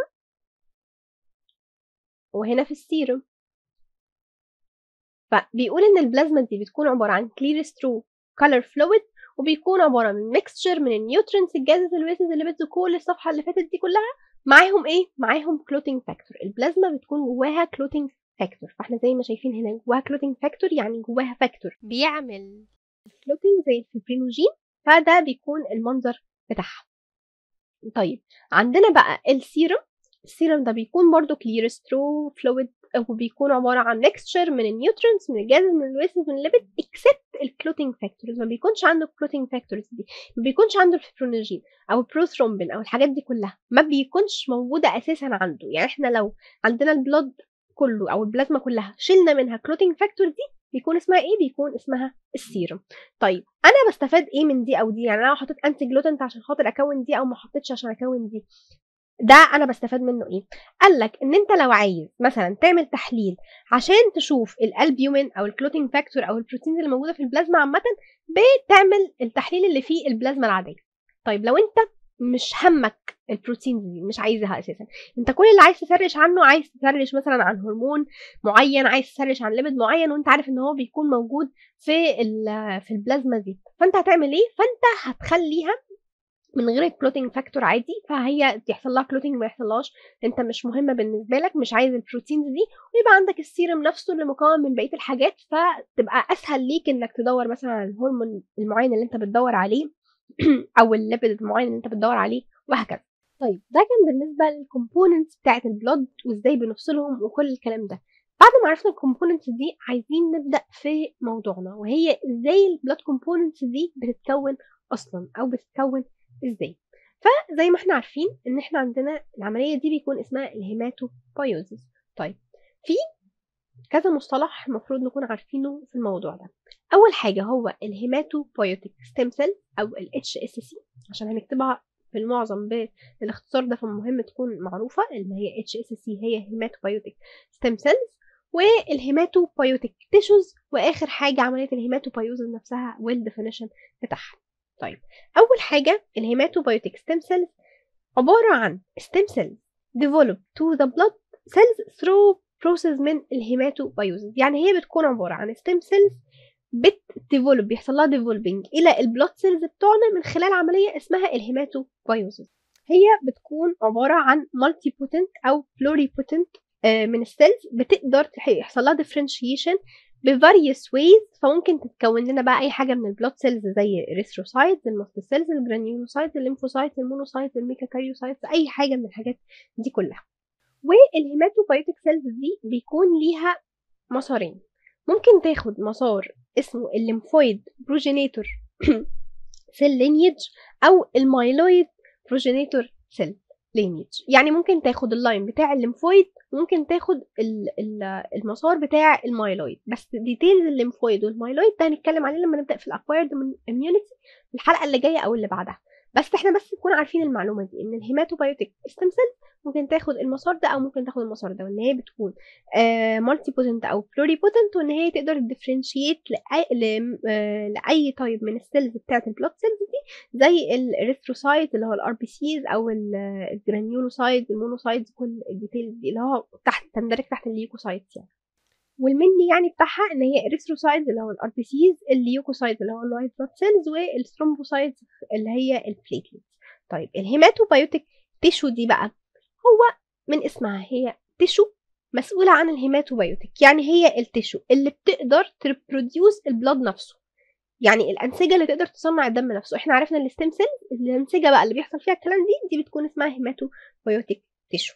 وهنا في السيروم فبيقول ان البلازما دي بتكون عباره عن كلير سترو كولر فلويد وبيكون عباره من ميكستشر من النيوترينز الجازز الويسز اللي بتزو كل الصفحه اللي فاتت دي كلها معاهم ايه معاهم كلوتينج فاكتور البلازما بتكون جواها كلوتينج فاكتور فاحنا زي ما شايفين هنا جواها كلوتينج فاكتور يعني جواها فاكتور بيعمل كلوتينج زي الفيبرينوجين فده بيكون المنظر بتاعها طيب عندنا بقى السيرم السيرم ده بيكون برضو كلير سترو فلويد وبيكون عباره عن ميكستشر من النيوترينز من الجاز من الويسز من الليبيد اكسبت الكلوتينج فاكتورز ما بيكونش عنده الكلوتينج فاكتورز دي ما بيكونش عنده الفيبرونيجين او البروثرومبين او الحاجات دي كلها ما بيكونش موجوده اساسا عنده يعني احنا لو عندنا البلود كله او البلازما كلها شلنا منها كلوتينج فاكتور دي بيكون اسمها ايه بيكون اسمها السيرم طيب انا بستفاد ايه من دي او دي يعني انا لو حطيت انتي جلوتنت عشان خاطر اكون دي او ما حطيتش عشان اكون دي ده انا بستفاد منه ايه قال لك ان انت لو عايز مثلا تعمل تحليل عشان تشوف الالبيومين او الكلوتينج فاكتور او البروتينز اللي موجوده في البلازما عامه بتعمل التحليل اللي فيه البلازما العاديه طيب لو انت مش همك البروتينز دي مش عايزها اساسا انت كل اللي عايز تسرش عنه عايز تسرش مثلا عن هرمون معين عايز تسرش عن ليبيد معين وانت عارف ان هو بيكون موجود في في البلازما دي فانت هتعمل ايه فانت هتخليها من غير الكلوتينج فاكتور عادي فهي يحصل لها كلوتينج ما يحصلهاش انت مش مهمه بالنسبه لك مش عايز البروتينز دي ويبقى عندك السيرم نفسه اللي مكون من بقيه الحاجات فتبقى اسهل ليك انك تدور مثلا على الهرمون المعين اللي انت بتدور عليه او الليبيد المعين اللي انت بتدور عليه وهكذا طيب ده كان بالنسبه للكومبوننتس بتاعه البلود وازاي بنفصلهم وكل الكلام ده بعد ما عرفنا الكومبوننتس دي عايزين نبدا في موضوعنا وهي ازاي البلود كومبوننتس دي بتتكون اصلا او بتتكون ازاي فزي ما احنا عارفين ان احنا عندنا العمليه دي بيكون اسمها الهيماتوبايوزيس طيب في كذا مصطلح المفروض نكون عارفينه في الموضوع ده اول حاجه هو الهيماتوبايوتيك ستيم سيل او ال HSC عشان هنكتبها في المعظم بالاختصار ده فمهم تكون معروفه اللي هي HSC هي هيماتوبايوتيك ستيم سيلز والهيماتوبايوتيك تيشوز واخر حاجه عمليه الهيماتوبايوزز نفسها والديفينيشن بتاعها طيب اول حاجه الهيماتوبايوتيك ستيم سيلز عباره عن ستيم سيلز develop to the blood cells through process من الهيماتوبايوزز يعني هي بتكون عباره عن ستيم سيلز بتديفلوب بيحصل لها ديفلوبينج الى البلاد سيلز بتوعنا من خلال عمليه اسمها الهيماتوبايوزز هي بتكون عباره عن مالتي بوتنت او بلوري بوتنت من السيلز بتقدر يحصل لها ديفرنشيشن بفاريوس ويز فممكن تتكون لنا بقى اي حاجه من البلاد سيلز زي الريثروسايتس الماست سيلز الجرانيولوسايتس الليمفوسايتس المونوسايتس الميكاكاريوسايتس اي حاجه من الحاجات دي كلها والهيماتوبايوتيك سيلز دي بيكون ليها مسارين ممكن تاخد مسار اسمه الليمفويد بروجينيتور سيل لينيج او المايلويد بروجينيتور سيل lineage يعني ممكن تاخد اللاين بتاع الليمفويد ممكن تاخد المسار بتاع المايلويد بس ديتيلز الليمفويد والمايلويد ده هنتكلم عليه لما نبدا في الاكوايرد اميونيتي في الحلقه اللي جايه او اللي بعدها بس احنا بس نكون عارفين المعلومه دي ان الهيماتوبايوتيك ستيم سيل ممكن تاخد المسار ده او ممكن تاخد المسار ده وان هي بتكون مالتي بوتنت او بلوري بوتنت وان هي تقدر تديفرنشيت لاي آه لاي تايب من السيلز بتاعه البلاد سيلز دي زي الاريثروسايت اللي هو الار بي سيز او الجرانيولوسايت المونوسايتس كل الديتيلز دي اللي هو تحت تندرج تحت الليوكوسايتس يعني والمني يعني بتاعها ان هي اريثروسايتس اللي هو الار بي سيز الليوكوسايتس اللي هو الوايت بلاد سيلز والثرومبوسايتس اللي هي البليتلتس طيب الهيماتوبايوتيك تيشو دي بقى هو من اسمها هي تيشو مسؤولة عن الهيماتوبايوتيك يعني هي التيشو اللي بتقدر تريبروديوس البلاد نفسه يعني الأنسجة اللي تقدر تصنع الدم نفسه احنا عرفنا الستيم سيل الأنسجة بقى اللي بيحصل فيها الكلام دي دي بتكون اسمها هيماتوبايوتيك تيشو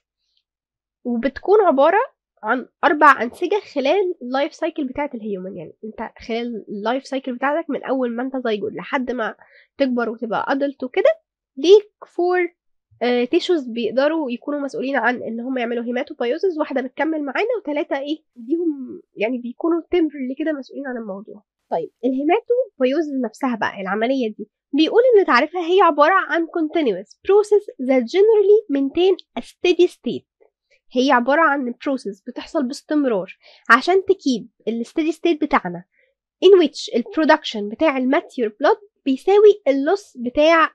وبتكون عبارة عن أربع أنسجة خلال اللايف سايكل بتاعة الهيومن يعني أنت خلال اللايف سايكل بتاعتك من أول ما أنت زيجود لحد ما تكبر وتبقى أدلت وكده ليك فور تيشوز بيقدروا يكونوا مسؤولين عن ان هم يعملوا هيماتوبايوزز واحده بتكمل معانا وثلاثه ايه ديهم يعني بيكونوا تمبرلي كده مسؤولين عن الموضوع طيب الهيماتوبايوزز نفسها بقى العمليه دي بيقول ان تعريفها هي عباره عن continuous process that generally maintain a steady state هي عباره عن process بتحصل باستمرار عشان تكيب الستيدي ستيت بتاعنا in which البرودكشن بتاع الماتيور بلود بيساوي اللص بتاع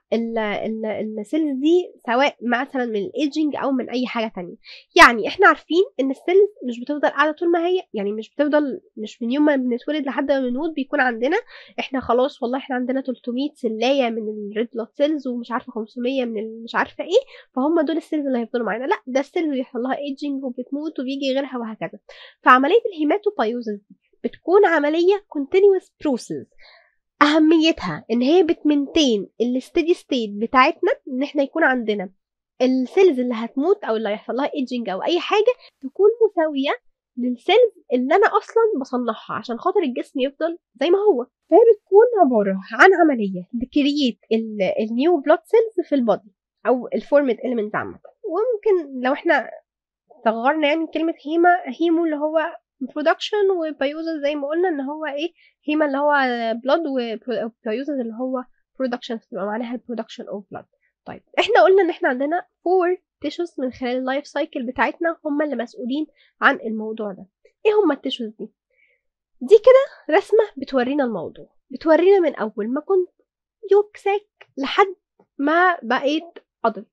السيلز دي سواء مثلا من الايجنج او من اي حاجه تانية يعني احنا عارفين ان السيلز مش بتفضل قاعده طول ما هي يعني مش بتفضل مش من يوم ما بنتولد لحد ما بنموت بيكون عندنا احنا خلاص والله احنا عندنا 300 سلايه من الريد بلاد سيلز ومش عارفه 500 من مش عارفه ايه فهم دول السيلز اللي هيفضلوا معانا لا ده السيلز بيحصل لها ايجنج وبتموت وبيجي غيرها وهكذا فعمليه الهيماتوبايوزس بتكون عمليه continuous process اهميتها ان هي بتمنتين الستيدي ستيت بتاعتنا ان احنا يكون عندنا السيلز اللي هتموت او اللي هيحصل لها ايجنج او اي حاجه تكون مساويه للسيلز اللي انا اصلا بصنعها عشان خاطر الجسم يفضل زي ما هو فهي بتكون عباره عن عمليه لكرييت النيو بلاد سيلز في البادي او الفورمد اليمنت عامه وممكن لو احنا صغرنا يعني كلمه هيما هيمو اللي هو برودكشن وبيوزز زي ما قلنا ان هو ايه هيما اللي هو بلاد وبيوزز اللي هو برودكشن تبقى معناها البرودكشن اوف بلاد طيب احنا قلنا ان احنا عندنا فور تيشوز من خلال اللايف سايكل بتاعتنا هم اللي مسؤولين عن الموضوع ده ايه هم التيشوز دي دي كده رسمه بتورينا الموضوع بتورينا من اول ما كنت يوك ساك لحد ما بقيت ادلت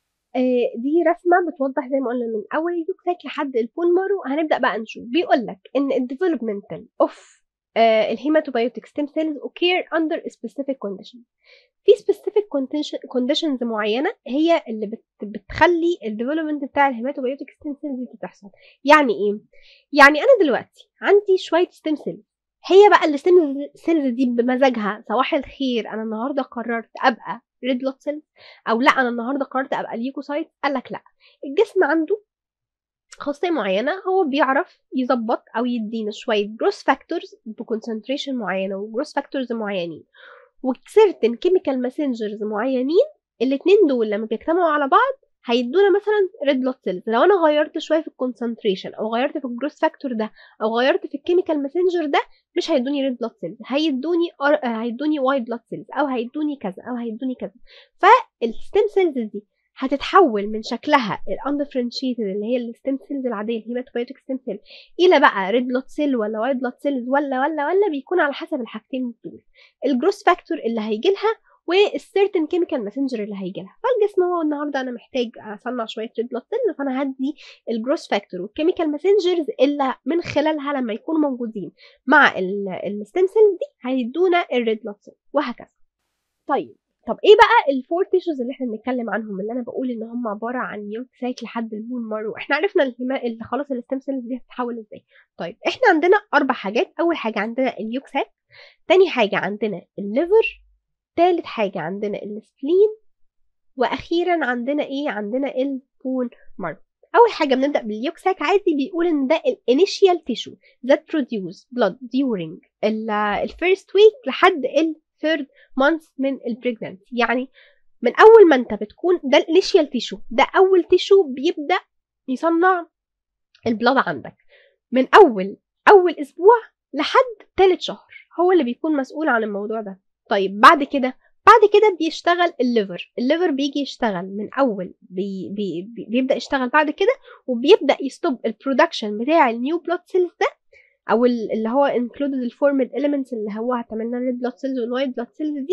دي رسمه بتوضح زي ما قلنا من اول اليوكساك لحد البون مارو هنبدا بقى نشوف بيقول لك ان الديفلوبمنتال اوف الهيماتوبايوتيك ستيم سيلز occur under a specific condition في specific conditions معينة هي اللي بت بتخلي الديفلوبمنت بتاع الهيماتوبايوتيك ستيم سيلز دي تحصل يعني ايه يعني انا دلوقتي عندي شوية ستيم سيلز هي بقى الستيم سيلز دي بمزاجها صباح الخير انا النهارده قررت ابقى ريد بلاد سيلز او لا انا النهارده قررت ابقى ليوكوسايت قال لك لا الجسم عنده خاصيه معينه هو بيعرف يظبط او يدينا شويه جروس فاكتورز بكونسنتريشن معينه وجروس فاكتورز معينين وسيرتن كيميكال ماسنجرز معينين الاثنين دول لما بيجتمعوا على بعض هيدونا مثلا ريد بلاد سيلز لو انا غيرت شويه في الكونسنتريشن او غيرت في الجروس فاكتور ده او غيرت في الكيميكال ماسنجر ده مش هيدوني ريد بلاد سيلز هيدوني أر... هيدوني وايت بلاد سيلز او هيدوني كذا او هيدوني كذا فالستيم سيلز دي هتتحول من شكلها الاندفرنشيتد اللي هي الستيم سيلز العاديه الهيماتوبايوتيك ستيم سيل الى بقى ريد بلاد سيل ولا وايت بلاد سيلز ولا ولا ولا بيكون على حسب الحاجتين دول الجروس فاكتور اللي هيجي لها والسيرتن كيميكال ماسنجر اللي هيجي لها فالجسم هو النهارده انا محتاج اصنع شويه ريد بلاد سيلز فانا هدي الجروس فاكتور والكيميكال ماسنجرز اللي من خلالها لما يكونوا موجودين مع الستيم سيلز دي هيدونا الريد بلاد سيل وهكذا طيب طب ايه بقى الفور تيشوز اللي احنا بنتكلم عنهم اللي انا بقول ان هم عباره عن نيوك سايك لحد المون مارو احنا عرفنا الهما... اللي خلاص الستيم سيلز دي هتتحول ازاي طيب احنا عندنا اربع حاجات اول حاجه عندنا اليوك ساك تاني حاجه عندنا الليفر تالت حاجة عندنا السبلين وأخيرا عندنا إيه عندنا البون مارو أول حاجة بنبدأ باليوكساك عادي بيقول إن ده الانيشيال تيشو that produce blood during الفيرست ويك لحد الثيرد مانث من البريجنانسي يعني من اول ما انت بتكون ده الانيشيال تيشو ده اول تيشو بيبدا يصنع البلاد عندك من اول اول اسبوع لحد ثالث شهر هو اللي بيكون مسؤول عن الموضوع ده طيب بعد كده بعد كده بيشتغل الليفر الليفر بيجي يشتغل من اول بي بي بي بيبدا يشتغل بعد كده وبيبدا يستوب البرودكشن بتاع النيو بلاد سيلز ده او اللي هو انكلودد الفورمد اليمنتس اللي هو هتعمل لنا الريد بلاد سيلز والوايت بلاد سيلز دي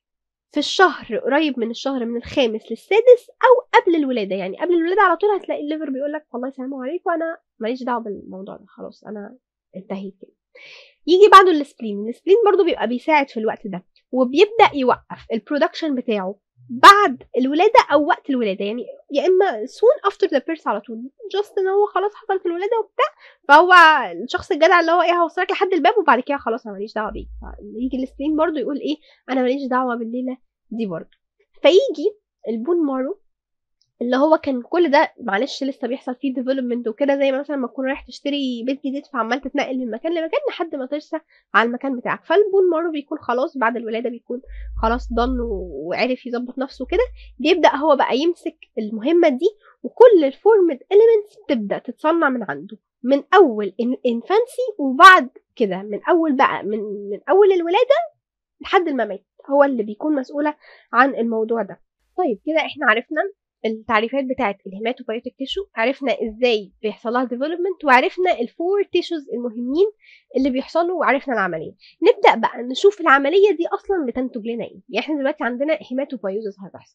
في الشهر قريب من الشهر من الخامس للسادس او قبل الولاده يعني قبل الولاده على طول هتلاقي الليفر بيقول لك والله السلام عليكم انا ماليش دعوه بالموضوع ده خلاص انا انتهيت كده يجي بعده السبلين السبلين برضو بيبقى بيساعد في الوقت ده وبيبدا يوقف البرودكشن بتاعه بعد الولاده او وقت الولاده يعني يا اما soon after the birth على طول جاست ان هو خلاص حصلت الولاده وبتاع فهو الشخص الجدع اللي هو ايه هوصلك لحد الباب وبعد كده خلاص انا ماليش دعوه بيك فيجي السبلين برضو يقول ايه انا ماليش دعوه بالليله دي برضو فيجي البون مارو اللي هو كان كل ده معلش لسه بيحصل فيه ديفلوبمنت وكده زي مثلا ما تكون رايح تشتري بيت جديد فعمال تتنقل من مكان لمكان لحد ما ترسى على المكان بتاعك فالبون مارو بيكون خلاص بعد الولاده بيكون خلاص ضن وعرف يظبط نفسه كده بيبدا هو بقى يمسك المهمه دي وكل الفورمد اليمنتس تبدا تتصنع من عنده من اول انفانسي وبعد كده من اول بقى من من اول الولاده لحد الممات هو اللي بيكون مسؤوله عن الموضوع ده طيب كده احنا عرفنا التعريفات بتاعه الهيماتوبايوتيك تيشو عرفنا ازاي بيحصل لها ديفلوبمنت وعرفنا الفور تيشوز المهمين اللي بيحصلوا وعرفنا العمليه نبدا بقى نشوف العمليه دي اصلا بتنتج لنا ايه يعني احنا دلوقتي عندنا هيماتوبايوزس هتحصل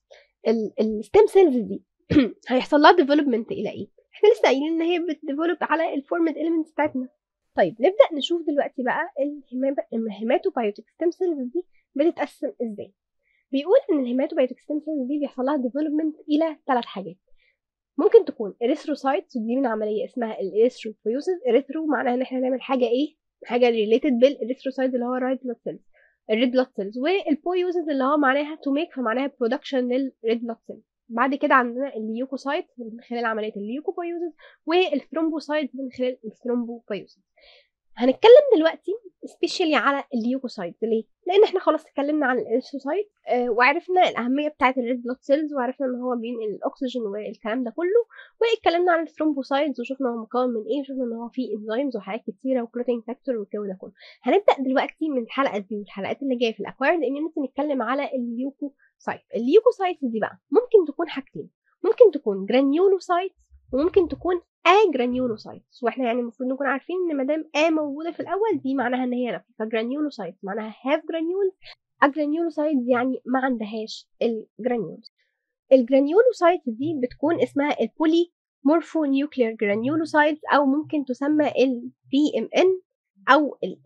الستيم سيلز دي هيحصل لها ديفلوبمنت الى ايه احنا لسه قايلين ان هي بتديفلوب على الفورمد اليمنتس بتاعتنا طيب نبدا نشوف دلوقتي بقى الهيماتوبايوتيك ستيم سيلز دي بتتقسم ازاي بيقول ان الهيماتوبايوتيك ستيم سيلز دي بيحصل لها ديفلوبمنت الى ثلاث حاجات ممكن تكون اريثروسايتس ودي من عمليه اسمها الاريثروبويوسيس اريثرو معناها ان احنا نعمل حاجه ايه حاجه ريليتد بالاريثروسايت اللي هو الرايت بلاد سيلز الريد بلاد سيلز والبويوسيس اللي هو معناها تو ميك فمعناها برودكشن للريد بلاد سيلز بعد كده عندنا الليوكوسايت من خلال عمليه الليوكوبويوسيس والثرومبوسايت من خلال الثرومبوبويوسيس هنتكلم دلوقتي سبيشالي على الليوكوسايت ليه؟ لان احنا خلاص اتكلمنا عن الاريثروسايت آه وعرفنا الاهميه بتاعه الريد بلاد سيلز وعرفنا ان هو بينقل الاكسجين والكلام ده كله واتكلمنا عن الثرومبوسايتس وشفنا هو مكون من ايه وشفنا ان هو فيه انزيمز وحاجات كتيره وكلوتينج فاكتور والجو ده كله هنبدا دلوقتي من الحلقه دي والحلقات اللي جايه في الاكوايرد ان نتكلم على الليوكوسايت الليوكوسايت دي بقى ممكن تكون حاجتين ممكن تكون جرانيولوسايتس وممكن تكون اجرانيولوسايتس واحنا يعني المفروض نكون عارفين ان ما دام ا موجوده في الاول دي معناها ان هي نفي فجرانيولوسايتس معناها هاف جرانيولز اجرانيولوسايتس يعني ما عندهاش الجرانيولز الجرانيولوسايتس دي بتكون اسمها البولي مورفو نيوكلير جرانيولوسايتس او ممكن تسمى ال PMN او ال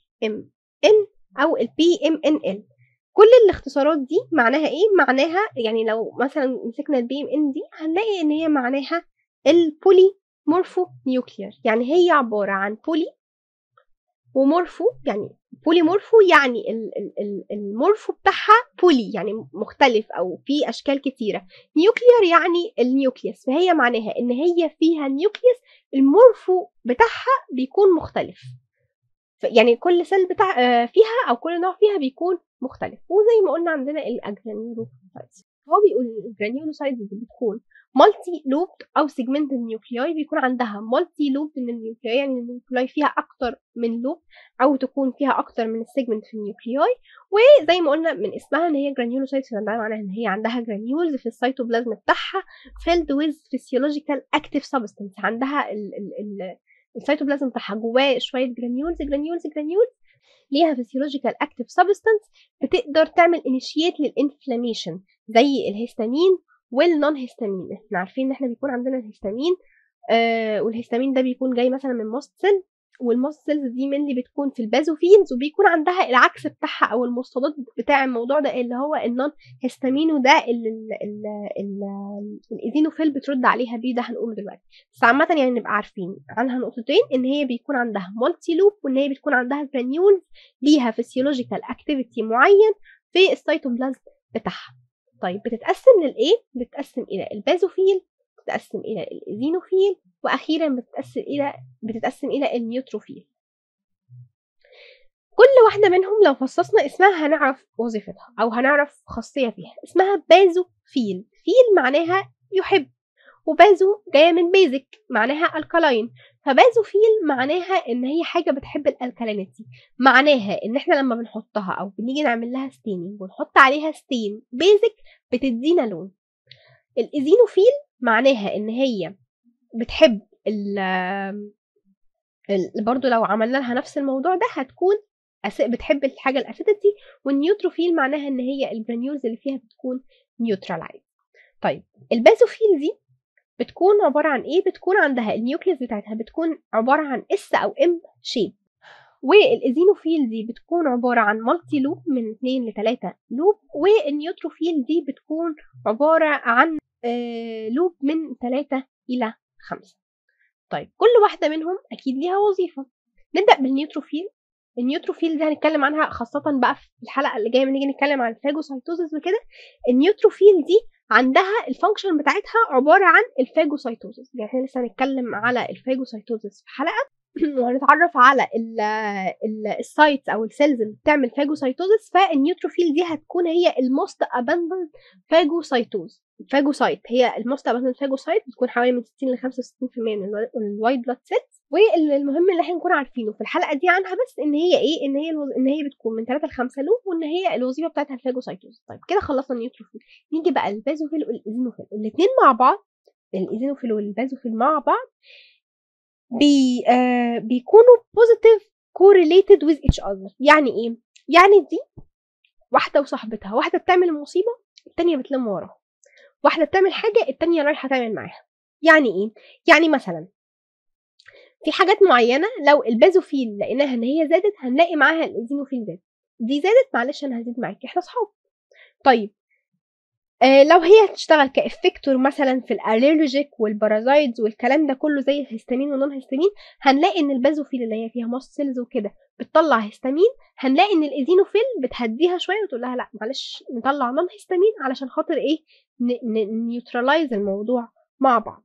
AMN او ال PMNL كل الاختصارات دي معناها ايه معناها يعني لو مثلا مسكنا البي ام ان دي هنلاقي ان هي معناها البولي مورفو نيوكلير يعني هي عبارة عن بولي ومورفو يعني بولي مورفو يعني ال ال ال المورفو بتاعها بولي يعني مختلف او في اشكال كتيرة نيوكلير يعني النيوكليوس فهي معناها ان هي فيها نيوكليوس المورفو بتاعها بيكون مختلف يعني كل سيل بتاع فيها او كل نوع فيها بيكون مختلف وزي ما قلنا عندنا الاجرانيولوسايتس هو بيقول ان الجرانيولوسايتس دي بتكون مالتي لوب او سيجمنت النيوكلياي بيكون عندها مالتي لوب من النيوكلياي يعني النيوكلياي فيها اكتر من لوب او تكون فيها اكتر من السيجمنت في النيوكلياي وزي ما قلنا من اسمها ان هي جرانيولوسايتس ده معناها ان هي عندها جرانيولز في السيتوبلازم بتاعها فيلد ويز فيسيولوجيكال اكتيف سبستانس عندها ال ال ال السيتوبلازم بتاعها جواه شويه جرانيولز جرانيولز جرانيولز ليها فيسيولوجيكال اكتيف سبستانس بتقدر تعمل انيشيت للانفلاميشن زي الهستامين والنون هيستامين احنا عارفين ان احنا بيكون عندنا الهستامين آه والهستامين ده بيكون جاي مثلا من ماست سيل والماست سيلز دي من اللي بتكون في البازوفيلز وبيكون عندها العكس بتاعها او المستضد بتاع الموضوع ده اللي هو النون هيستامين وده الايزينوفيل بترد عليها بيه ده هنقوله دلوقتي بس عامه يعني نبقى عارفين عنها نقطتين ان هي بيكون عندها مالتي لوب وان هي بتكون عندها جرانيولز ليها فيسيولوجيكال اكتيفيتي معين في السيتوبلازم بتاعها طيب بتتقسم للايه بتتقسم الى البازوفيل بتتقسم الى الايزينوفيل واخيرا بتتقسم الى بتتقسم الى النيوتروفيل كل واحدة منهم لو فصصنا اسمها هنعرف وظيفتها أو هنعرف خاصية فيها اسمها بازو فيل فيل معناها يحب وبازو جاية من بيزك معناها الكالاين فبازو فيل معناها ان هي حاجة بتحب الالكالينيتي معناها ان احنا لما بنحطها او بنيجي نعمل لها ستيننج ونحط عليها ستين بيزك بتدينا لون الايزينوفيل معناها ان هي بتحب ال برضو لو عملنا لها نفس الموضوع ده هتكون بتحب الحاجة الاسيديتي والنيوتروفيل معناها ان هي الجرانيولز اللي فيها بتكون نيوتراليز طيب البازوفيل دي بتكون عبارة عن ايه بتكون عندها النيوكليس بتاعتها بتكون عبارة عن اس او ام شيب والايزينوفيل دي بتكون عبارة عن مالتي لوب من 2 ل 3 لوب والنيوتروفيل دي بتكون عبارة عن آه لوب من 3 إلى 5 طيب كل واحدة منهم أكيد ليها وظيفة نبدأ بالنيوتروفيل النيوتروفيل دي هنتكلم عنها خاصة بقى في الحلقة اللي جاية نيجي نتكلم عن الفاجوسايتوزس وكده النيوتروفيل دي عندها الفانكشن بتاعتها عبارة عن الفاجوسايتوزس يعني احنا لسه هنتكلم على الفاجوسايتوزس في حلقة وهنتعرف على السايتس او السيلز اللي بتعمل فاجوسايتوزس فالنيوتروفيل دي هتكون هي الموست اباندنت فاجوسايتوز الفاجوسايت هي الموست اباندنت فاجوسايت بتكون حوالي من 60 ل 65% من الوايت بلاد سيلز والمهم اللي احنا نكون عارفينه في الحلقه دي عنها بس ان هي ايه ان هي الوز... ان هي بتكون من 3 ل 5 لوب وان هي الوظيفه بتاعتها الفاجوسايتوز طيب كده خلصنا النيوتروفيل نيجي بقى البازوفيل والايزينوفيل الاثنين مع بعض الايزينوفيل والبازوفيل مع بعض بي آه بيكونوا positive correlated with each other يعني ايه يعني دي واحده وصاحبتها واحده بتعمل مصيبه التانية بتلم وراها واحده بتعمل حاجه التانية رايحه تعمل معاها يعني ايه يعني مثلا في حاجات معينه لو البازوفيل لقيناها ان هي زادت هنلاقي معاها الايزينوفيل زاد دي زادت معلش انا هزيد معاكي احنا اصحاب طيب آه لو هي هتشتغل كافكتور مثلا في الالرجيك والبارازايتس والكلام ده كله زي الهستامين والنون هستامين هنلاقي ان البازوفيل اللي هي فيها ماست سيلز وكده بتطلع هستامين هنلاقي ان الايزينوفيل بتهديها شويه وتقول لها لا معلش نطلع نون هستامين علشان خاطر ايه نيوترلايز الموضوع مع بعض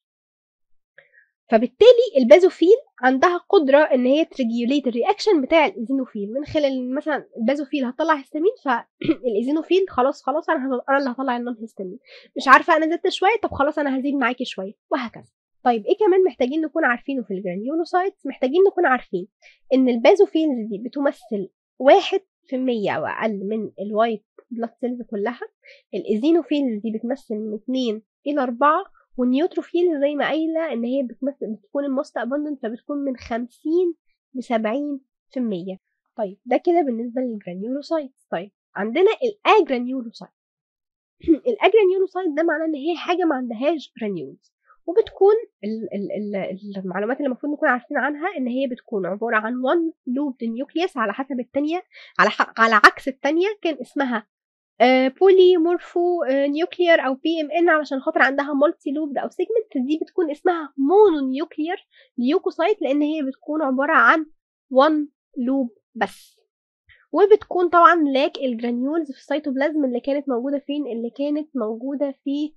فبالتالي البازوفيل عندها قدره ان هي تريجيوليت الرياكشن بتاع الايزينوفيل من خلال مثلا البازوفيل هتطلع هستامين فالايزينوفيل خلاص خلاص انا انا اللي هطلع النون هستامين مش عارفه انا زدت شويه طب خلاص انا هزيد معاكي شويه وهكذا طيب ايه كمان محتاجين نكون عارفينه في الجرانيولوسايتس محتاجين نكون عارفين ان البازوفيلز دي بتمثل واحد في المية او اقل من الوايت بلاد سيلز كلها الايزينوفيلز دي بتمثل من 2 الى 4 والنيوتروفيل زي ما قايله ان هي بتمثل بتكون الموست اباندنت فبتكون من 50 ل 70% طيب ده كده بالنسبه للجرانيولوسايت طيب عندنا الاجرانيولوسايت الاجرانيولوسايت ده معناه ان هي حاجه ما عندهاش جرانيولز وبتكون ال ال ال المعلومات اللي المفروض نكون عارفين عنها ان هي بتكون عباره عن one looped nucleus على حسب الثانيه على على عكس الثانيه كان اسمها بولي مورفو نيوكلير او بي ام ان علشان خاطر عندها مالتي لوبد او سيجمنت دي بتكون اسمها مونو نيوكلير ليوكوسايت لان هي بتكون عباره عن 1 لوب بس وبتكون طبعا لاك الجرانيولز في السيتوبلازم اللي كانت موجوده فين اللي كانت موجوده في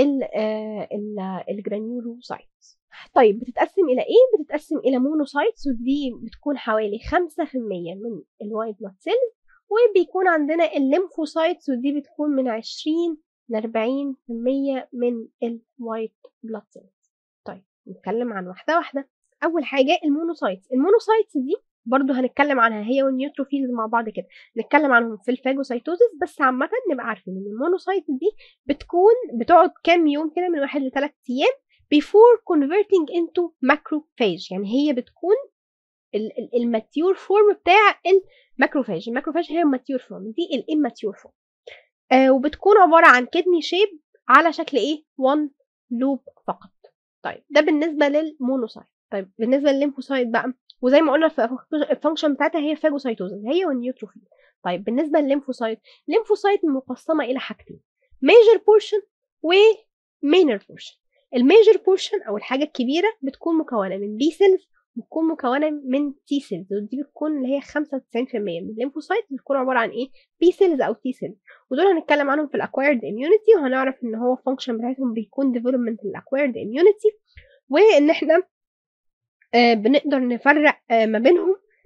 الجرانيولوسايتس طيب بتتقسم الى ايه بتتقسم الى مونوسايتس ودي بتكون حوالي 5% من الوايت بلاد سيلز وبيكون عندنا الليمفوسايتس ودي بتكون من 20 ل 40% من الوايت بلاد سيلز طيب نتكلم عن واحده واحده اول حاجه المونوسايتس المونوسايتس دي برضو هنتكلم عنها هي والنيوتروفيلز مع بعض كده نتكلم عنهم في الفاجوسايتوزس بس عامة نبقى عارفين ان المونوسايت دي بتكون بتقعد كام يوم كده من واحد لثلاث ايام before converting into macrophage يعني هي بتكون الماتيور فورم بتاع الماكروفاج الماكروفاج هي الماتيور فورم دي الاماتيور فورم آه وبتكون عبارة عن كدني شيب على شكل ايه 1 لوب فقط طيب ده بالنسبة للمونوسايت طيب بالنسبة للليمفوسايت بقى وزي ما قلنا الفانكشن بتاعتها هي فاجوسايتوزز هي والنيوتروفيل طيب بالنسبه للليمفوسايت الليمفوسايت مقسمه الى حاجتين ميجر بورشن ومينر بورشن الميجر بورشن او الحاجه الكبيره بتكون مكونه من بي سيلز بتكون مكونه من تي سيلز ودي بتكون اللي هي 95% من الليمفوسايت بتكون عباره عن ايه بي سيلز او تي سيلز ودول هنتكلم عنهم في الاكوايرد اميونيتي وهنعرف ان هو الفانكشن بتاعتهم بيكون ديفلوبمنت الاكوايرد اميونيتي وان احنا آه بنقدر نفرق آه ما بينهم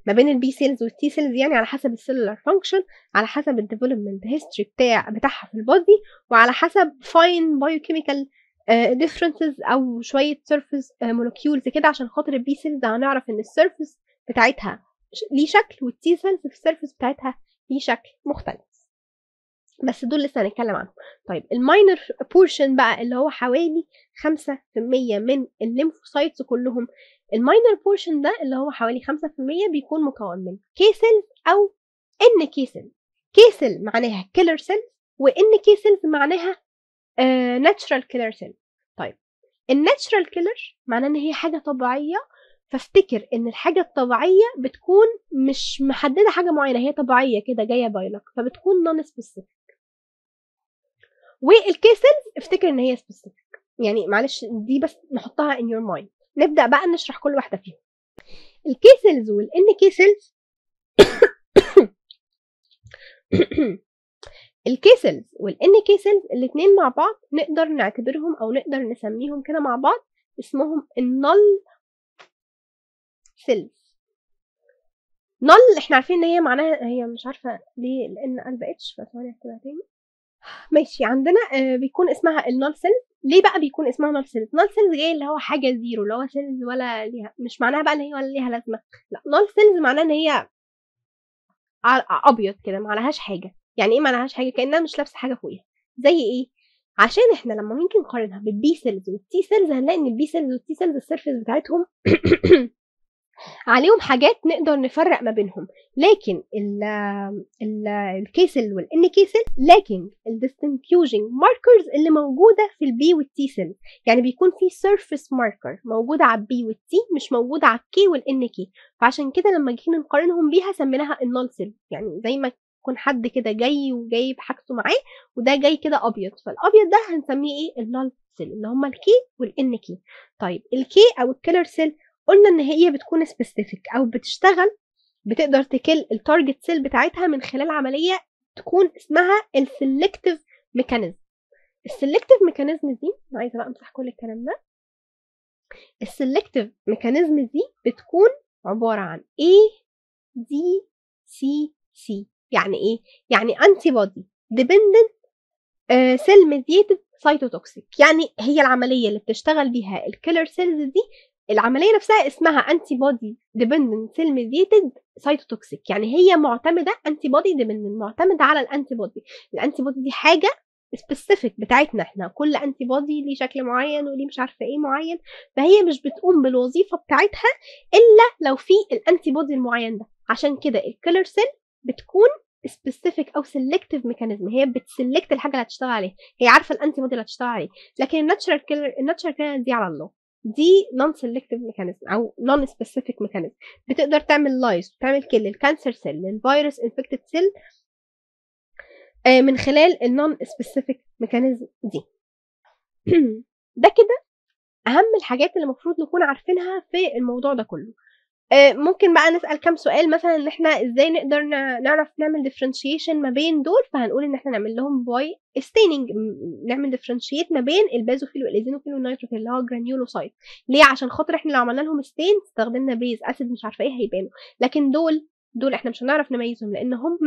ما بين البي سيلز والتي سيلز يعني على حسب السيلولار فانكشن على حسب الديفلوبمنت هيستوري بتاع بتاعها في البودي وعلى حسب فاين بايوكيميكال ديفرنسز او شويه سيرفيس مولكيولز كده عشان خاطر البي سيلز هنعرف ان السيرفيس بتاعتها ليه شكل والتي سيلز في السيرفيس بتاعتها ليه شكل مختلف بس دول لسه هنتكلم عنهم طيب الماينر بورشن بقى اللي هو حوالي 5% من الليمفوسايتس كلهم الماينر بورشن ده اللي هو حوالي 5% بيكون مكون من كي سيلز او ان كي سيلز كي سيل معناها كيلر سيلز وان كي سيلز معناها ناتشرال كيلر سيل طيب الناتشرال كيلر معناه ان هي حاجه طبيعيه فافتكر ان الحاجه الطبيعيه بتكون مش محدده حاجه معينه هي طبيعيه كده جايه بايلك فبتكون نون سبيسيفيك والكي سيلز افتكر ان هي سبيسيفيك يعني معلش دي بس نحطها in your mind نبدا بقى نشرح كل واحده فيهم الكي سيلز والان كي سيلز الكي سيلز والان كي سيلز الاثنين مع بعض نقدر نعتبرهم او نقدر نسميهم كده مع بعض اسمهم النل سيلز نل احنا عارفين ان هي معناها هي مش عارفه ليه لان قلب اتش فثواني اكتبها تاني ماشي عندنا آه بيكون اسمها النال سيلز ليه بقى بيكون اسمها نال سيلز نال سيلز جاي اللي هو حاجه زيرو اللي هو سيلز ولا ليها مش معناها بقى ان هي ولا ليها لازمه لا نال سيلز معناها ان هي ابيض كده ما عليهاش حاجه يعني ايه ما عليهاش حاجه كانها مش لابسه حاجه فوقيها زي ايه عشان احنا لما نيجي نقارنها بالبي سيلز والتي سيلز هنلاقي ان البي سيلز والتي سيلز السيرفيس بتاعتهم عليهم حاجات نقدر نفرق ما بينهم لكن ال ال الكيسل والان كيسل لكن الديستنكيوجنج ماركرز اللي موجوده في البي والتي سيل يعني بيكون في سيرفيس ماركر موجوده على البي والتي مش موجوده على الكي والان كي فعشان كده لما جينا نقارنهم بيها سميناها النال سيل يعني زي ما يكون حد كده جاي وجايب حاجته معاه وده جاي كده ابيض فالابيض ده هنسميه ايه النال سيل اللي هما الكي والان كي طيب الكي او الكيلر سيل قلنا ان هي بتكون سبيسيفيك او بتشتغل بتقدر تكل التارجت سيل بتاعتها من خلال عمليه تكون اسمها السلكتيف ميكانيزم السلكتيف ميكانيزم دي انا عايزه بقى امسح كل الكلام ده السلكتيف ميكانيزم دي بتكون عباره عن A D C C يعني ايه يعني انتي بودي ديبندنت سيل ميديتد سايتوتوكسيك يعني هي العمليه اللي بتشتغل بيها الكيلر سيلز دي العمليه نفسها اسمها انتي بودي ديبندنت سيل ميديتد سايتوتوكسيك يعني هي معتمده انتي بودي ديبندنت معتمده على الانتي بودي الانتي بودي دي حاجه سبيسيفيك بتاعتنا احنا كل انتي بودي ليه شكل معين وليه مش عارفه ايه معين فهي مش بتقوم بالوظيفه بتاعتها الا لو في الانتي بودي المعين ده عشان كده الكيلر سيل بتكون سبيسيفيك او سيلكتيف ميكانيزم هي بتسلكت الحاجه اللي هتشتغل عليها هي عارفه الانتي بودي اللي هتشتغل عليه لكن الناتشرال كيلر الناتشرال كيلر دي على الله دي نون سيلكتيف ميكانيزم او نون سبيسيفيك ميكانيزم بتقدر تعمل لايز وتعمل كيل للكانسر سيل للفيروس انفكتد سيل من خلال النون سبيسيفيك ميكانيزم دي ده كده اهم الحاجات اللي المفروض نكون عارفينها في الموضوع ده كله ممكن بقى نسال كام سؤال مثلا ان احنا ازاي نقدر نعرف نعمل ديفرنشيشن ما بين دول فهنقول ان احنا نعمل لهم باي ستيننج نعمل ديفرنشيت ما بين البازوفيل والايزينوفيل والنيتروفيل اللي هو جرانيولوسايت ليه عشان خاطر احنا لو عملنا لهم ستين استخدمنا بيز اسيد مش عارفه ايه هيبانوا لكن دول دول احنا مش هنعرف نميزهم لان هم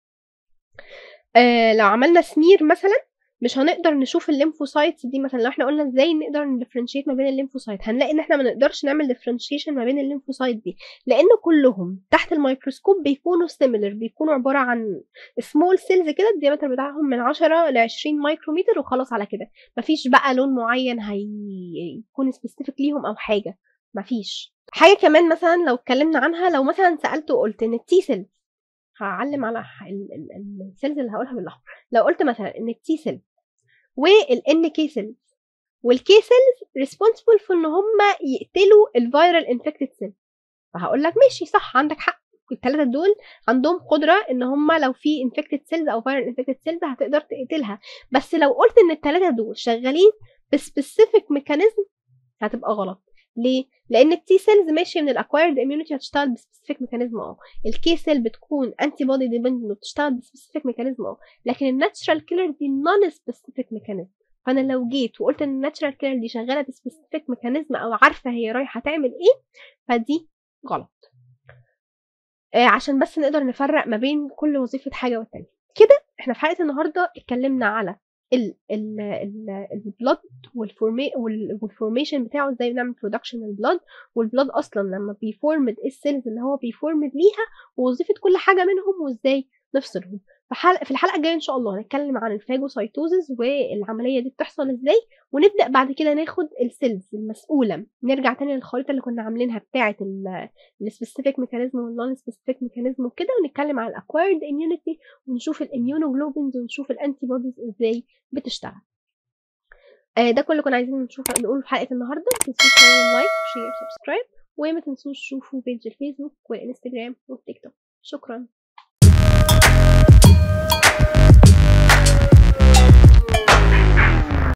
آه لو عملنا سمير مثلا مش هنقدر نشوف الليمفوسايتس دي مثلا لو احنا قلنا ازاي نقدر نديفرنشيت ما بين الليمفوسايت هنلاقي ان احنا ما نقدرش نعمل ديفرنشيشن ما بين الليمفوسايت دي لان كلهم تحت الميكروسكوب بيكونوا سيميلر بيكونوا عباره عن سمول سيلز كده الديامتر بتاعهم من 10 ل 20 مايكرومتر وخلاص على كده مفيش بقى لون معين هيكون سبيسيفيك ليهم او حاجه مفيش حاجه كمان مثلا لو اتكلمنا عنها لو مثلا سالت وقلت ان التي سيلز هعلم على السيلز اللي هقولها بالاحمر لو قلت مثلا ان التي سيلز والان كي سيلز والكي سيلز ريسبونسبل في ان هم يقتلوا الفيرال انفكتد سيل فهقول لك ماشي صح عندك حق الثلاثه دول عندهم قدره ان هم لو في انفكتد سيلز او فيرال انفكتد سيلز هتقدر تقتلها بس لو قلت ان الثلاثه دول شغالين بسبيسيفيك ميكانيزم هتبقى غلط ليه؟ لان التي سيلز ماشيه من الاكوايرد اميونيتي هتشتغل بسبيسيفيك ميكانيزم اه الكي سيل بتكون انتي بودي ديبندنت وبتشتغل بسبيسيفيك ميكانيزم اه لكن الناتشرال كيلر دي نون سبيسيفيك ميكانيزم فانا لو جيت وقلت ان الناتشرال كيلر دي شغاله بسبيسيفيك ميكانيزم او عارفه هي رايحه تعمل ايه فدي غلط آه عشان بس نقدر نفرق ما بين كل وظيفه حاجه والتانيه كده احنا في حلقه النهارده اتكلمنا على البلد والفورميشن بتاعه ازاي بنعمل برودكشن البلد والبلد اصلا لما بيفورمد ايه السيلز اللي هو بيفورمد ليها ووظيفه كل حاجه منهم وازاي نفصلهم فحلقة في الحلقه الجايه ان شاء الله هنتكلم عن الفاجوسايتوزز والعمليه دي بتحصل ازاي ونبدا بعد كده ناخد السيلز المسؤوله نرجع تاني للخريطه اللي كنا عاملينها بتاعه السبيسيفيك ميكانيزم والنون سبيسيفيك ميكانيزم وكده ونتكلم عن الاكوايرد اميونيتي ونشوف الاميونوجلوبينز ونشوف الانتي بوديز ازاي بتشتغل آه ده كله كنا عايزين نشوف نقوله في حلقه النهارده ما تنسوش تعملوا لايك وشير وسبسكرايب وما تنسوش تشوفوا بيج الفيسبوك والانستجرام والتيك توك شكرا